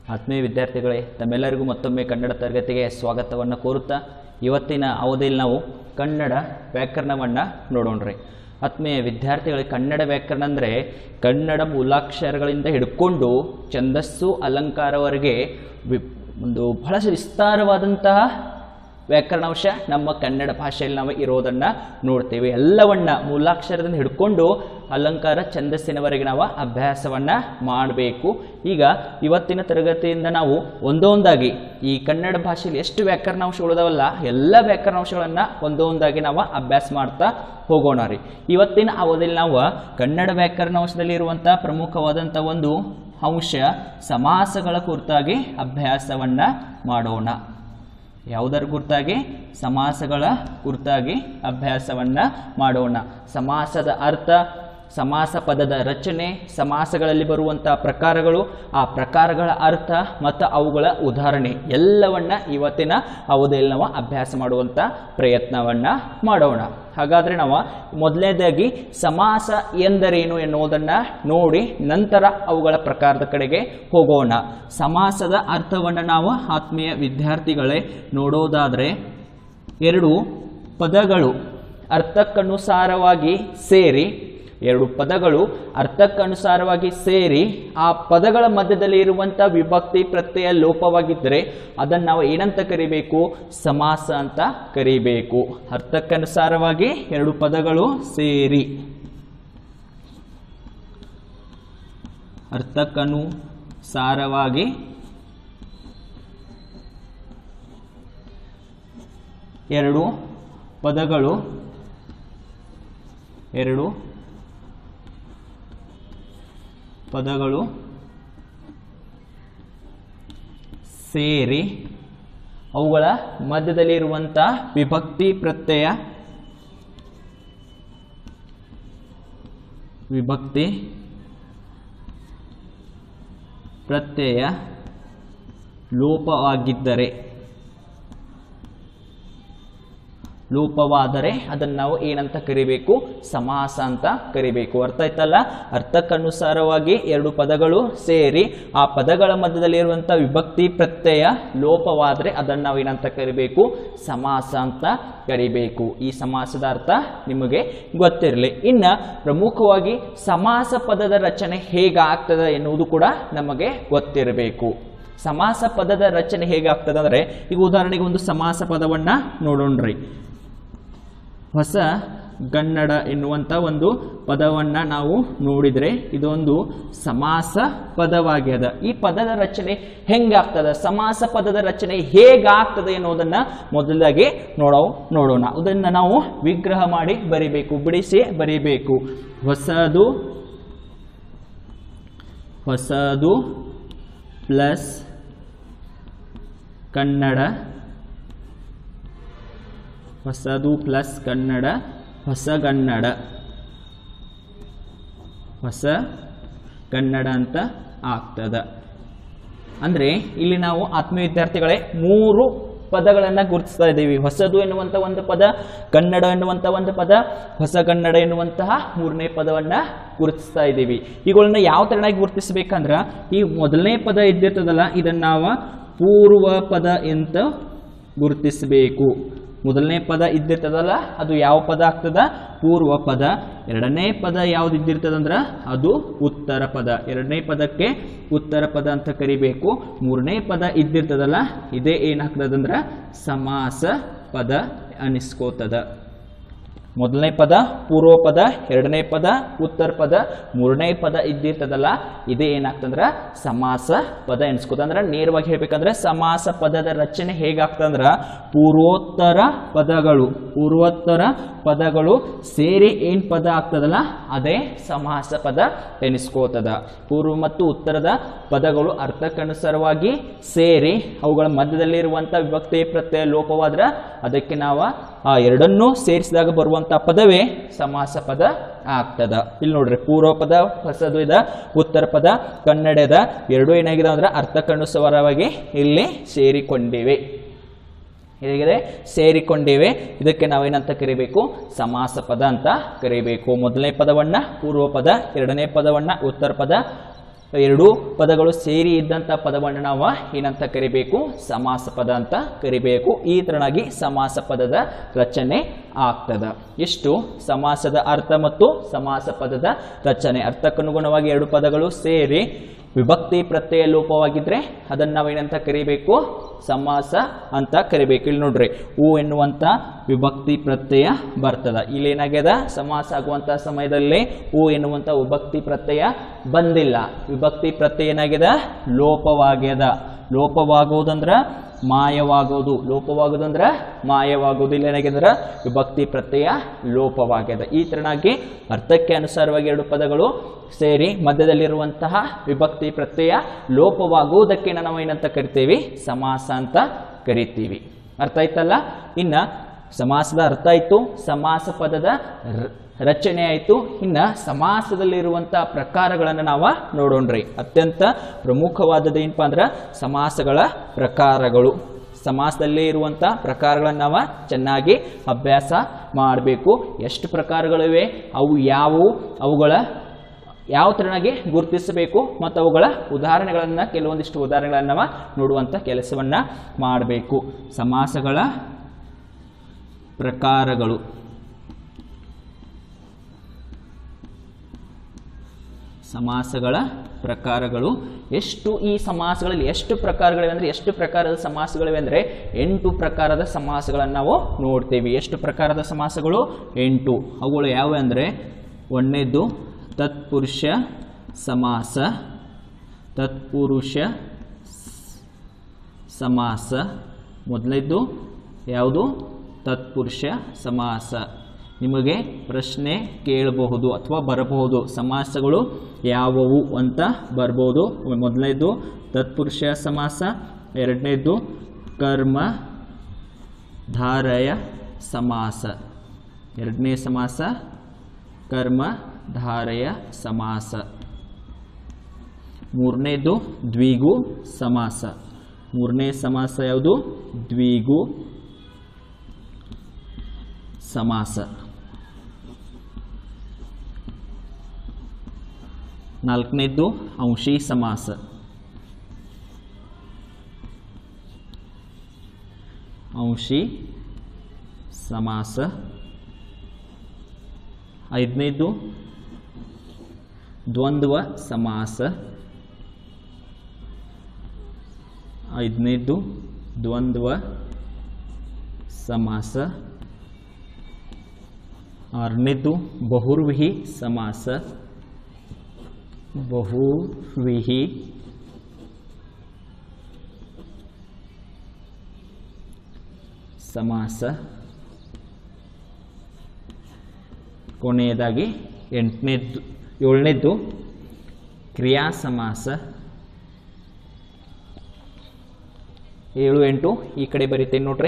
ಆತ್ಮೀಯ ವಿದ್ಯಾರ್ಥಿಗಳೇ ತಮ್ಮೆಲ್ಲರಿಗೂ ಮತ್ತೊಮ್ಮೆ ಕನ್ನಡ ತರಗತಿಗೆ ಸ್ವಾಗತವನ್ನು ಕೋರುತ್ತಾ ಇವತ್ತಿನ ಅವಧಿಯಲ್ಲಿ ನಾವು ಕನ್ನಡ ವ್ಯಾಕರಣವನ್ನು ನೋಡೋಣ್ರಿ ಆತ್ಮೀಯ ವಿದ್ಯಾರ್ಥಿಗಳಿಗೆ ಕನ್ನಡ ವ್ಯಾಕರಣ ಅಂದರೆ ಕನ್ನಡ ಮೂಲಾಕ್ಷರಗಳಿಂದ ಹಿಡ್ಕೊಂಡು ಛಂದಸ್ಸು ಅಲಂಕಾರವರೆಗೆ ವಿ ಒಂದು ಬಹಳಷ್ಟು ವಿಸ್ತಾರವಾದಂತಹ ವ್ಯಾಕರಣಾಂಶ ನಮ್ಮ ಕನ್ನಡ ಭಾಷೆಯಲ್ಲಿ ನಾವು ಇರೋದನ್ನು ನೋಡ್ತೇವೆ ಎಲ್ಲವನ್ನ ಮೂಲಾಕ್ಷರದಿಂದ ಹಿಡ್ಕೊಂಡು ಅಲಂಕಾರ ಛಂದಸ್ಸಿನವರೆಗೆ ನಾವು ಅಭ್ಯಾಸವನ್ನು ಮಾಡಬೇಕು ಈಗ ಇವತ್ತಿನ ತರಗತಿಯಿಂದ ನಾವು ಒಂದೊಂದಾಗಿ ಈ ಕನ್ನಡ ಭಾಷೆಯಲ್ಲಿ ಎಷ್ಟು ವ್ಯಾಕರಣಾಂಶಗಳಿದಾವಲ್ಲ ಎಲ್ಲ ವ್ಯಾಕರಣಾಂಶಗಳನ್ನು ಒಂದೊಂದಾಗಿ ನಾವು ಅಭ್ಯಾಸ ಮಾಡ್ತಾ ಹೋಗೋಣ ರೀ ಇವತ್ತಿನ ಅವಧಿಯಲ್ಲಿ ನಾವು ಕನ್ನಡ ವ್ಯಾಕರಣಾಂಶದಲ್ಲಿ ಇರುವಂಥ ಪ್ರಮುಖವಾದಂಥ ಒಂದು ಅಂಶ ಸಮಾಸಗಳ ಕುರಿತಾಗಿ ಅಭ್ಯಾಸವನ್ನು ಮಾಡೋಣ ಯಾವುದರ ಕುರಿತಾಗಿ ಸಮಾಸಗಳ ಕುರಿತಾಗಿ ಅಭ್ಯಾಸವನ್ನು ಮಾಡೋಣ ಸಮಾಸದ ಅರ್ಥ ಸಮಾಸ ಪದದ ರಚನೆ ಸಮಾಸಗಳಲ್ಲಿ ಬರುವಂಥ ಪ್ರಕಾರಗಳು ಆ ಪ್ರಕಾರಗಳ ಅರ್ಥ ಮತ್ತು ಅವುಗಳ ಉದಾಹರಣೆ ಎಲ್ಲವನ್ನ ಇವತ್ತಿನ ಅವಧಿಯಲ್ಲಿ ನಾವು ಅಭ್ಯಾಸ ಮಾಡುವಂಥ ಪ್ರಯತ್ನವನ್ನು ಮಾಡೋಣ ಹಾಗಾದರೆ ನಾವು ಮೊದಲನೇದಾಗಿ ಸಮಾಸ ಎಂದರೇನು ಎನ್ನುವುದನ್ನು ನೋಡಿ ನಂತರ ಅವುಗಳ ಪ್ರಕಾರದ ಕಡೆಗೆ ಹೋಗೋಣ ಸಮಾಸದ ಅರ್ಥವನ್ನು ನಾವು ಆತ್ಮೀಯ ವಿದ್ಯಾರ್ಥಿಗಳೇ ನೋಡೋದಾದರೆ ಎರಡು ಪದಗಳು ಅರ್ಥಕ್ಕನುಸಾರವಾಗಿ ಸೇರಿ ಎರಡು ಪದಗಳು ಅರ್ಥಕ್ಕನುಸಾರವಾಗಿ ಸೇರಿ ಆ ಪದಗಳ ಮಧ್ಯದಲ್ಲಿ ಇರುವಂಥ ವಿಭಕ್ತಿ ಪ್ರತ್ಯಯ ಲೋಪವಾಗಿದ್ದರೆ ಅದನ್ನು ನಾವು ಏನಂತ ಕರಿಬೇಕು ಸಮಾಸ ಅಂತ ಕರಿಬೇಕು ಅರ್ಥಕ್ಕನುಸಾರವಾಗಿ ಎರಡು ಪದಗಳು ಸೇರಿ ಅರ್ಥಕ್ಕನುಸಾರವಾಗಿ ಎರಡು ಪದಗಳು ಎರಡು ಪದಗಳು ಸೇರಿ ಅವುಗಳ ಮಧ್ಯದಲ್ಲಿರುವಂಥ ವಿಭಕ್ತಿ ಪ್ರತ್ಯಯ ವಿಭಕ್ತಿ ಪ್ರತ್ಯಯ ಲೋಪವಾಗಿದ್ದರೆ ಲೋಪವಾದರೆ ಅದನ್ನು ನಾವು ಏನಂತ ಕರಿಬೇಕು ಸಮಾಸ ಅಂತ ಕರಿಬೇಕು ಅರ್ಥ ಆಯ್ತಲ್ಲ ಅರ್ಥಕ್ಕನುಸಾರವಾಗಿ ಎರಡು ಪದಗಳು ಸೇರಿ ಆ ಪದಗಳ ಮಧ್ಯದಲ್ಲಿರುವಂಥ ವಿಭಕ್ತಿ ಪ್ರತ್ಯಯ ಲೋಪವಾದರೆ ಅದನ್ನು ನಾವು ಏನಂತ ಕರಿಬೇಕು ಸಮಾಸ ಅಂತ ಕರಿಬೇಕು ಈ ಸಮಾಸದ ಅರ್ಥ ನಿಮಗೆ ಗೊತ್ತಿರಲಿ ಇನ್ನು ಪ್ರಮುಖವಾಗಿ ಸಮಾಸ ಪದದ ರಚನೆ ಹೇಗಾಗ್ತದೆ ಎನ್ನುವುದು ಕೂಡ ನಮಗೆ ಗೊತ್ತಿರಬೇಕು ಸಮಾಸ ಪದದ ರಚನೆ ಹೇಗಾಗ್ತದೆ ಅಂದರೆ ಈಗ ಉದಾಹರಣೆಗೆ ಒಂದು ಸಮಾಸ ಪದವನ್ನು ನೋಡೋಣ್ರಿ ಹೊಸ ಗನ್ನಡ ಎನ್ನುವಂಥ ಒಂದು ಪದವನ್ನು ನಾವು ನೋಡಿದರೆ ಇದೊಂದು ಸಮಾಸ ಪದವಾಗ್ಯದ ಈ ಪದದ ರಚನೆ ಹೆಂಗಾಗ್ತದ ಸಮಾಸ ಪದದ ರಚನೆ ಹೇಗಾಗ್ತದೆ ಎನ್ನುವುದನ್ನು ಮೊದಲಾಗಿ ನೋಡೋ ನೋಡೋಣ ಅದನ್ನು ನಾವು ವಿಗ್ರಹ ಮಾಡಿ ಬರಿಬೇಕು ಬಿಡಿಸಿ ಬರಿಬೇಕು ಹೊಸದು ಹೊಸದು ಪ್ಲಸ್ ಕನ್ನಡ ಹೊಸದು ಪ್ಲಸ್ ಕನ್ನಡ ಹೊಸಗನ್ನಡ ಹೊಸ ಕನ್ನಡ ಅಂತ ಆಗ್ತದ ಅಂದರೆ ಇಲ್ಲಿ ನಾವು ಆತ್ಮೀಯ ವಿದ್ಯಾರ್ಥಿಗಳೇ ಮೂರು ಪದಗಳನ್ನು ಗುರುತಿಸ್ತಾ ಇದ್ದೀವಿ ಹೊಸದು ಎನ್ನುವಂಥ ಒಂದು ಪದ ಕನ್ನಡ ಎನ್ನುವಂಥ ಒಂದು ಪದ ಹೊಸ ಕನ್ನಡ ಎನ್ನುವಂತಹ ಮೂರನೇ ಪದವನ್ನು ಗುರುತಿಸ್ತಾ ಇದ್ದೀವಿ ಇವುಗಳನ್ನ ಯಾವ ಥರನಾಗಿ ಗುರುತಿಸ್ಬೇಕಂದ್ರೆ ಈ ಮೊದಲನೇ ಪದ ಇದ್ದಿರ್ತದಲ್ಲ ಇದನ್ನು ನಾವು ಪೂರ್ವ ಪದ ಅಂತ ಗುರುತಿಸಬೇಕು ಮೊದಲನೇ ಪದ ಇದ್ದಿರ್ತದಲ್ಲ ಅದು ಯಾವ ಪದ ಆಗ್ತದ ಪೂರ್ವ ಪದ ಎರಡನೇ ಪದ ಯಾವ್ದು ಇದ್ದಿರ್ತದಂದ್ರೆ ಅದು ಉತ್ತರ ಪದ ಎರಡನೇ ಪದಕ್ಕೆ ಉತ್ತರ ಪದ ಅಂತ ಕರಿಬೇಕು ಮೂರನೇ ಪದ ಇದ್ದಿರ್ತದಲ್ಲ ಇದೇ ಏನಾಗ್ತದಂದ್ರೆ ಸಮಾಸ ಪದ ಅನಿಸ್ಕೋತದ ಮೊದಲನೇ ಪದ ಪೂರ್ವ ಪದ ಎರಡನೇ ಪದ ಉತ್ತರ ಪದ ಮೂರನೇ ಪದ ಇದ್ದಿರ್ತದಲ್ಲ ಇದೇ ಏನಾಗ್ತಂದ್ರೆ ಸಮಾಸ ಪದ ಎನ್ಸ್ಕೋತ ಅಂದ್ರೆ ನೇರವಾಗಿ ಹೇಳ್ಬೇಕಂದ್ರೆ ಸಮಾಸ ಪದದ ರಚನೆ ಹೇಗಾಗ್ತಂದ್ರ ಪೂರ್ವೋತ್ತರ ಪದಗಳು ಪೂರ್ವೋತ್ತರ ಪದಗಳು ಸೇರಿ ಏನ್ ಪದ ಆಗ್ತದಲ್ಲ ಅದೇ ಸಮಾಸ ಪದ ಎನಿಸ್ಕೋತದ ಪೂರ್ವ ಮತ್ತು ಉತ್ತರದ ಪದಗಳು ಅರ್ಥಕ್ಕನುಸಾರವಾಗಿ ಸೇರಿ ಅವುಗಳ ಮಧ್ಯದಲ್ಲಿರುವಂಥ ವಿಭಕ್ತಿ ಪ್ರತ್ಯಯ ಲೋಪವಾದ್ರೆ ಅದಕ್ಕೆ ನಾವು ಆ ಎರಡನ್ನೂ ಸೇರಿಸಿದಾಗ ಬರುವಂಥ ಪದವೇ ಸಮಾಸ ಪದ ಆಗ್ತದ ಇಲ್ಲಿ ನೋಡ್ರಿ ಪೂರ್ವ ಪದ ಹೊಸದು ಇದ ಉತ್ತರ ಪದ ಕನ್ನಡದ ಎರಡೂ ಏನಾಗಿದೆ ಅಂದ್ರೆ ಅರ್ಥಕ್ಕನುಸಾರವಾಗಿ ಇಲ್ಲಿ ಸೇರಿಕೊಂಡಿವೆ ಹೇಗಿದೆ ಸೇರಿಕೊಂಡಿವೆ ಇದಕ್ಕೆ ನಾವೇನಂತ ಕರಿಬೇಕು ಸಮಾಸ ಪದ ಅಂತ ಕರಿಬೇಕು ಮೊದಲನೇ ಪದವನ್ನ ಪೂರ್ವ ಪದ ಎರಡನೇ ಪದವನ್ನ ಉತ್ತರ ಪದ ಎರಡೂ ಪದಗಳು ಸೇರಿ ಇದ್ದಂಥ ಪದವನ್ನು ನಾವು ಏನಂತ ಕರಿಬೇಕು ಸಮಾಸ ಪದ ಅಂತ ಕರಿಬೇಕು ಈ ತರನಾಗಿ ಸಮಾಸ ಪದದ ರಚನೆ ಆಗ್ತದ ಇಷ್ಟು ಸಮಾಸದ ಅರ್ಥ ಮತ್ತು ಸಮಾಸ ಪದದ ರಚನೆ ಅರ್ಥಕ್ಕನುಗುಣವಾಗಿ ಎರಡು ಪದಗಳು ಸೇರಿ ವಿಭಕ್ತಿ ಪ್ರತ್ಯಯ ಲೋಪವಾಗಿದ್ರೆ ಅದನ್ನು ನಾವೇನಂತ ಕರಿಬೇಕು ಸಮಾಸ ಅಂತ ಕರಿಬೇಕು ಇಲ್ಲಿ ನೋಡ್ರಿ ಹೂ ಎನ್ನುವಂಥ ವಿಭಕ್ತಿ ಪ್ರತ್ಯಯ ಬರ್ತದ ಇಲ್ಲಿ ಏನಾಗ್ಯದ ಸಮಾಸ ಆಗುವಂಥ ಸಮಯದಲ್ಲಿ ಹೂ ಎನ್ನುವಂಥ ವಿಭಕ್ತಿ ಪ್ರತ್ಯಯ ಬಂದಿಲ್ಲ ವಿಭಕ್ತಿ ಪ್ರತ್ಯಯ ಏನಾಗ್ಯದ ಲೋಪವಾಗ್ಯದ ಲೋಪವಾಗುವುದಂದ್ರ ಮಾಯವಾಗೋದು ಲೋಪವಾಗೋದಂದ್ರ ಮಾಯವಾಗೋದು ಇಲ್ಲಿ ಏನಾಗ್ಯದಂದ್ರ ವಿಭಕ್ತಿ ಪ್ರತ್ಯಯ ಲೋಪವಾಗ್ಯದ ಈ ತರನಾಗಿ ಅರ್ಥಕ್ಕೆ ಅನುಸಾರವಾಗಿ ಎರಡು ಪದಗಳು ಸೇರಿ ಮಧ್ಯದಲ್ಲಿರುವಂತಹ ವಿಭಕ್ತಿ ಪ್ರತ್ಯಯ ಲೋಪವಾಗುವುದಕ್ಕೆ ನಾವು ಏನಂತ ಕರಿತೀವಿ ಸಮಾಸ ಅಂತ ಕರಿತೀವಿ ಅರ್ಥ ಆಯ್ತಲ್ಲ ಇನ್ನ ಸಮಾಸದ ಅರ್ಥ ಆಯ್ತು ಸಮಾಸ ಪದದ ರ- ರಚನೆ ಆಯಿತು ಇನ್ನು ಸಮಾಸದಲ್ಲಿರುವಂಥ ಪ್ರಕಾರಗಳನ್ನು ನಾವು ನೋಡೋಣ್ರಿ ಅತ್ಯಂತ ಪ್ರಮುಖವಾದದ್ದು ಏನಪ್ಪ ಅಂದ್ರೆ ಸಮಾಸಗಳ ಪ್ರಕಾರಗಳು ಸಮಾಸದಲ್ಲಿ ಇರುವಂಥ ಪ್ರಕಾರಗಳನ್ನು ನಾವು ಚೆನ್ನಾಗಿ ಅಭ್ಯಾಸ ಮಾಡಬೇಕು ಎಷ್ಟು ಪ್ರಕಾರಗಳಿವೆ ಅವು ಯಾವುವು ಅವುಗಳ ಯಾವ ಥರನಾಗಿ ಗುರುತಿಸಬೇಕು ಮತ್ತು ಅವುಗಳ ಉದಾಹರಣೆಗಳನ್ನು ಕೆಲವೊಂದಿಷ್ಟು ಉದಾಹರಣೆಗಳನ್ನು ನಾವು ನೋಡುವಂಥ ಕೆಲಸವನ್ನು ಮಾಡಬೇಕು ಸಮಾಸಗಳ ಪ್ರಕಾರಗಳು ಸಮಾಸಗಳ ಪ್ರಕಾರಗಳು ಎಷ್ಟು ಈ ಸಮಾಸಗಳಲ್ಲಿ ಎಷ್ಟು ಪ್ರಕಾರಗಳಿವೆ ಅಂದರೆ ಎಷ್ಟು ಪ್ರಕಾರದ ಸಮಾಸಗಳಿವೆ ಅಂದರೆ ಎಂಟು ಪ್ರಕಾರದ ಸಮಾಸಗಳನ್ನು ನಾವು ನೋಡ್ತೀವಿ ಎಷ್ಟು ಪ್ರಕಾರದ ಸಮಾಸಗಳು ಎಂಟು ಅವುಗಳು ಯಾವುವು ಅಂದರೆ ಒಂದನೇದು ತತ್ಪುರುಷ ಸಮಾಸ ತತ್ಪುರುಷ ಸಮಾಸ ಮೊದಲನೇದು ಯಾವುದು ತತ್ಪುರುಷ ಸಮಾಸ ನಿಮಗೆ ಪ್ರಶ್ನೆ ಕೇಳಬಹುದು ಅಥವಾ ಬರಬಹುದು ಸಮಾಸಗಳು ಯಾವುವು ಅಂತ ಬರ್ಬೋದು ಮೊದಲನೇದು ತತ್ಪುರುಷ ಸಮಾಸ ಎರಡನೇದು ಕರ್ಮ ಧಾರಯ ಸಮಾಸ ಎರಡನೇ ಸಮಾಸ ಕರ್ಮ ಧಾರಯ ಸಮಾಸ ಮೂರನೇದು ದ್ವಿಗು ಸಮಾಸ ಮೂರನೇ ಸಮಾಸ ಯಾವುದು ದ್ವಿಗು ಸಮಾಸ ನಾಲ್ಕನೇದ್ದು ಅಂಶಿ ಸಮಾಸ ಅಂಶಿ ಸಮಾಸ ಐದನೇದು ದ್ವಂದ್ವ ಸಮಾಸ ಐದನೇದು ದ್ವಂದ್ವ ಸಮಾಸ ಆರನೇದು ಬಹುರ್ವಿಹಿ ಸಮಾಸ ಬಹುವಿಹಿ ಸಮಾಸ ಕೊನೆಯದಾಗಿ ಎಂಟನೇದ್ದು ಏಳನೇದ್ದು ಕ್ರಿಯಾ ಸಮಾಸ ಏಳು ಎಂಟು ಈ ಕಡೆ ಬರೀತೇನೆ ನೋಡ್ರಿ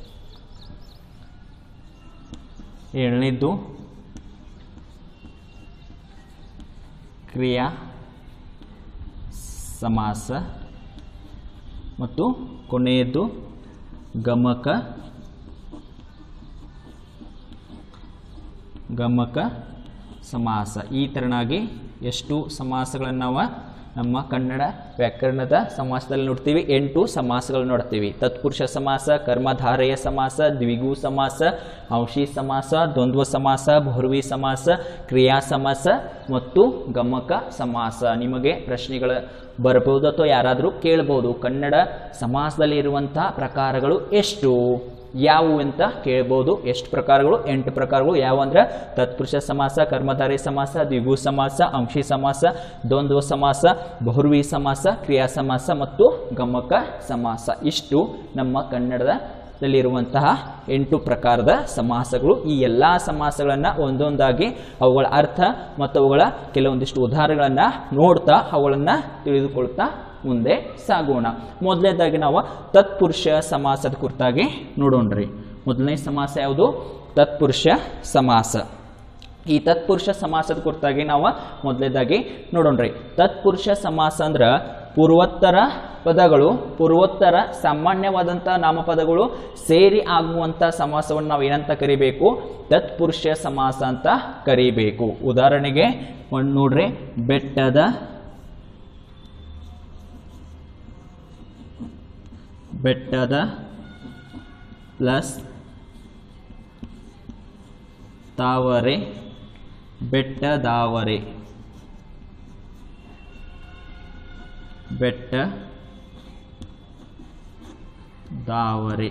ಏಳನೇದ್ದು ಕ್ರಿಯಾ ಸಮಾಸ ಮತ್ತು ಕೊನೆಯದ್ದು ಗಮಕ ಗಮಕ ಸಮಾಸ ಈ ಥರನಾಗಿ ಎಷ್ಟು ಸಮಾಸಗಳನ್ನು ನಾವು ನಮ್ಮ ಕನ್ನಡ ವ್ಯಾಕರಣದ ಸಮಾಸದಲ್ಲಿ ನೋಡ್ತೀವಿ ಎಂಟು ಸಮಾಸಗಳು ನೋಡ್ತೀವಿ ತತ್ಪುರುಷ ಸಮಾಸ ಕರ್ಮಧಾರಯ ಸಮಾಸ ದ್ವಿಗು ಸಮಾಸ ಅಂಶಿ ಸಮಾಸ ದ್ವಂದ್ವ ಸಮಾಸ ಬಹುರ್ವಿ ಸಮಾಸ ಕ್ರಿಯಾ ಸಮಾಸ ಮತ್ತು ಗಮಕ ಸಮಾಸ ನಿಮಗೆ ಪ್ರಶ್ನೆಗಳ ಬರಬಹುದು ಅಥವಾ ಯಾರಾದರೂ ಕೇಳ್ಬೋದು ಕನ್ನಡ ಸಮಾಸದಲ್ಲಿ ಇರುವಂಥ ಪ್ರಕಾರಗಳು ಎಷ್ಟು ಯಾವುವು ಅಂತ ಕೇಳ್ಬೋದು ಎಷ್ಟು ಪ್ರಕಾರಗಳು ಎಂಟು ಪ್ರಕಾರಗಳು ಯಾವ ಅಂದ್ರೆ ತತ್ಪುರುಷ ಸಮಾಸ ಕರ್ಮಧಾರಯ ಸಮಾಸ ದ್ವಿಗು ಸಮಾಸ ಅಂಶಿ ಸಮಾಸ ದ್ವಂದ್ವ ಸಮಾಸ ಬಹುರ್ವಿ ಸಮಾಸ ಕ್ರಿಯಾ ಸಮಾಸ ಮತ್ತು ಗಮಕ ಸಮಾಸ ಇಷ್ಟು ನಮ್ಮ ಕನ್ನಡದಲ್ಲಿರುವಂತಹ ಎಂಟು ಪ್ರಕಾರದ ಸಮಾಸಗಳು ಈ ಎಲ್ಲ ಸಮಾಸಗಳನ್ನು ಒಂದೊಂದಾಗಿ ಅವುಗಳ ಅರ್ಥ ಮತ್ತು ಅವುಗಳ ಕೆಲವೊಂದಿಷ್ಟು ಉದಾಹರಣೆಗಳನ್ನು ನೋಡ್ತಾ ಅವುಗಳನ್ನು ತಿಳಿದುಕೊಳ್ತಾ ಮುಂದೆ ಸಾಗೋಣ ಮೊದಲನೇದಾಗಿ ನಾವು ತತ್ಪುರುಷ ಸಮಾಸದ ಕುರಿತಾಗಿ ನೋಡೋಣ್ರಿ ಮೊದಲನೇ ಸಮಾಸ ಯಾವುದು ತತ್ಪುರುಷ ಸಮಾಸ ಈ ತತ್ಪುರುಷ ಸಮಾಸದ ಕುರಿತಾಗಿ ನಾವು ಮೊದಲನೇದಾಗಿ ನೋಡೋಣ್ರಿ ತತ್ಪುರುಷ ಸಮಾಸ ಅಂದ್ರೆ ಪೂರ್ವೋತ್ತರ ಪದಗಳು ಪೂರ್ವೋತ್ತರ ಸಾಮಾನ್ಯವಾದಂಥ ನಾಮಪದಗಳು ಸೇರಿ ಆಗುವಂಥ ಸಮಾಸವನ್ನು ನಾವು ಏನಂತ ಕರಿಬೇಕು ತತ್ಪುರುಷ ಸಮಾಸ ಅಂತ ಕರಿಬೇಕು ಉದಾಹರಣೆಗೆ ಒಂದು ನೋಡ್ರಿ ಬೆಟ್ಟದ ಬೆಟ್ಟದ ಪ್ಲಸ್ ತಾವರೆ ಬೆಟ್ಟದಾವರೆ ಬೆಟ್ಟ ದಾವರೆ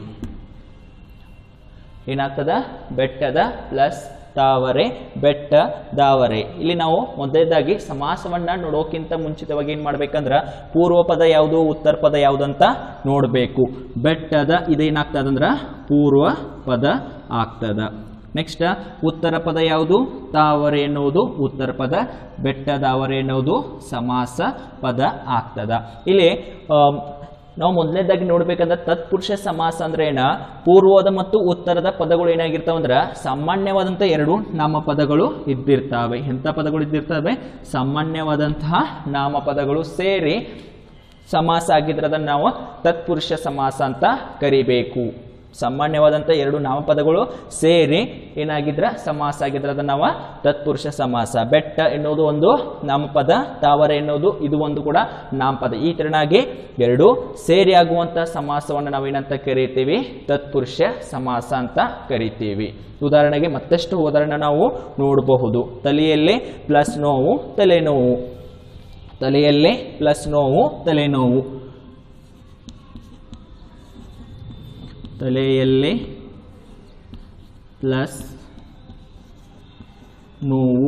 ಏನಾಗ್ತದ ಬೆಟ್ಟದ ಪ್ಲಸ್ ತಾವರೆ ಬೆಟ್ಟ ದಾವರೆ ಇಲ್ಲಿ ನಾವು ಮೊದಲನೇದಾಗಿ ಸಮಾಸವನ್ನ ನೋಡೋಕ್ಕಿಂತ ಮುಂಚಿತವಾಗಿ ಏನು ಮಾಡ್ಬೇಕಂದ್ರ ಪೂರ್ವ ಪದ ಯಾವುದು ಉತ್ತರ ಪದ ಯಾವುದು ಅಂತ ನೋಡಬೇಕು ಬೆಟ್ಟದ ಇದೇನಾಗ್ತದಂದ್ರ ಪೂರ್ವ ಪದ ಆಗ್ತದ ನೆಕ್ಸ್ಟ್ ಉತ್ತರ ಪದ ಯಾವುದು ತಾವರೆ ಎನ್ನುವುದು ಉತ್ತರ ಪದ ಬೆಟ್ಟದಾವರೆ ಎನ್ನುವುದು ಸಮಾಸ ಪದ ಆಗ್ತದ ಇಲ್ಲಿ ಆಮ್, ನಾವು ಮೊದಲನೇದಾಗಿ ನೋಡ್ಬೇಕಂದ್ರೆ ತತ್ಪುರುಷ ಸಮಾಸ ಅಂದ್ರೆ ಏನ ಪೂರ್ವದ ಮತ್ತು ಉತ್ತರದ ಪದಗಳು ಏನಾಗಿರ್ತಾವ ಅಂದ್ರೆ ಸಾಮಾನ್ಯವಾದಂಥ ಎರಡು ನಾಮಪದಗಳು ಇದ್ದಿರ್ತಾವೆ ಎಂಥ ಪದಗಳು ಇದ್ದಿರ್ತವೆ ಸಾಮಾನ್ಯವಾದಂತಹ ನಾಮಪದಗಳು ಸೇರಿ ಸಮಾಸ ಆಗಿದ್ರೆ ಅದನ್ನು ನಾವು ತತ್ಪುರುಷ ಸಮಾಸ ಅಂತ ಕರಿಬೇಕು ಸಾಮಾನ್ಯವಾದಂಥ ಎರಡು ನಾಮಪದಗಳು ಸೇರಿ ಏನಾಗಿದ್ರ ಸಮಾಸ ಆಗಿದ್ರೆ ಅದನ್ನ ನಾವು ತತ್ಪುರುಷ ಸಮಾಸ ಬೆಟ್ಟ ಎನ್ನುವುದು ಒಂದು ನಾಮಪದ ತಾವರ ಎನ್ನುವುದು ಇದು ಒಂದು ಕೂಡ ನಾಮಪದ ಈ ತೆರನಾಗಿ ಎರಡು ಸೇರಿ ಆಗುವಂಥ ಸಮಾಸವನ್ನು ನಾವೇನಂತ ಕರಿತೀವಿ ತತ್ಪುರುಷ ಸಮಾಸ ಅಂತ ಕರಿತೀವಿ ಉದಾಹರಣೆಗೆ ಮತ್ತಷ್ಟು ಉದಾಹರಣೆ ನಾವು ನೋಡಬಹುದು ತಲೆಯಲ್ಲಿ ಪ್ಲಸ್ ನೋವು ತಲೆನೋವು ತಲೆಯಲ್ಲಿ ಪ್ಲಸ್ ನೋವು ತಲೆನೋವು ತಲೆಯಲ್ಲಿ ಪ್ಲಸ್ ನೋವು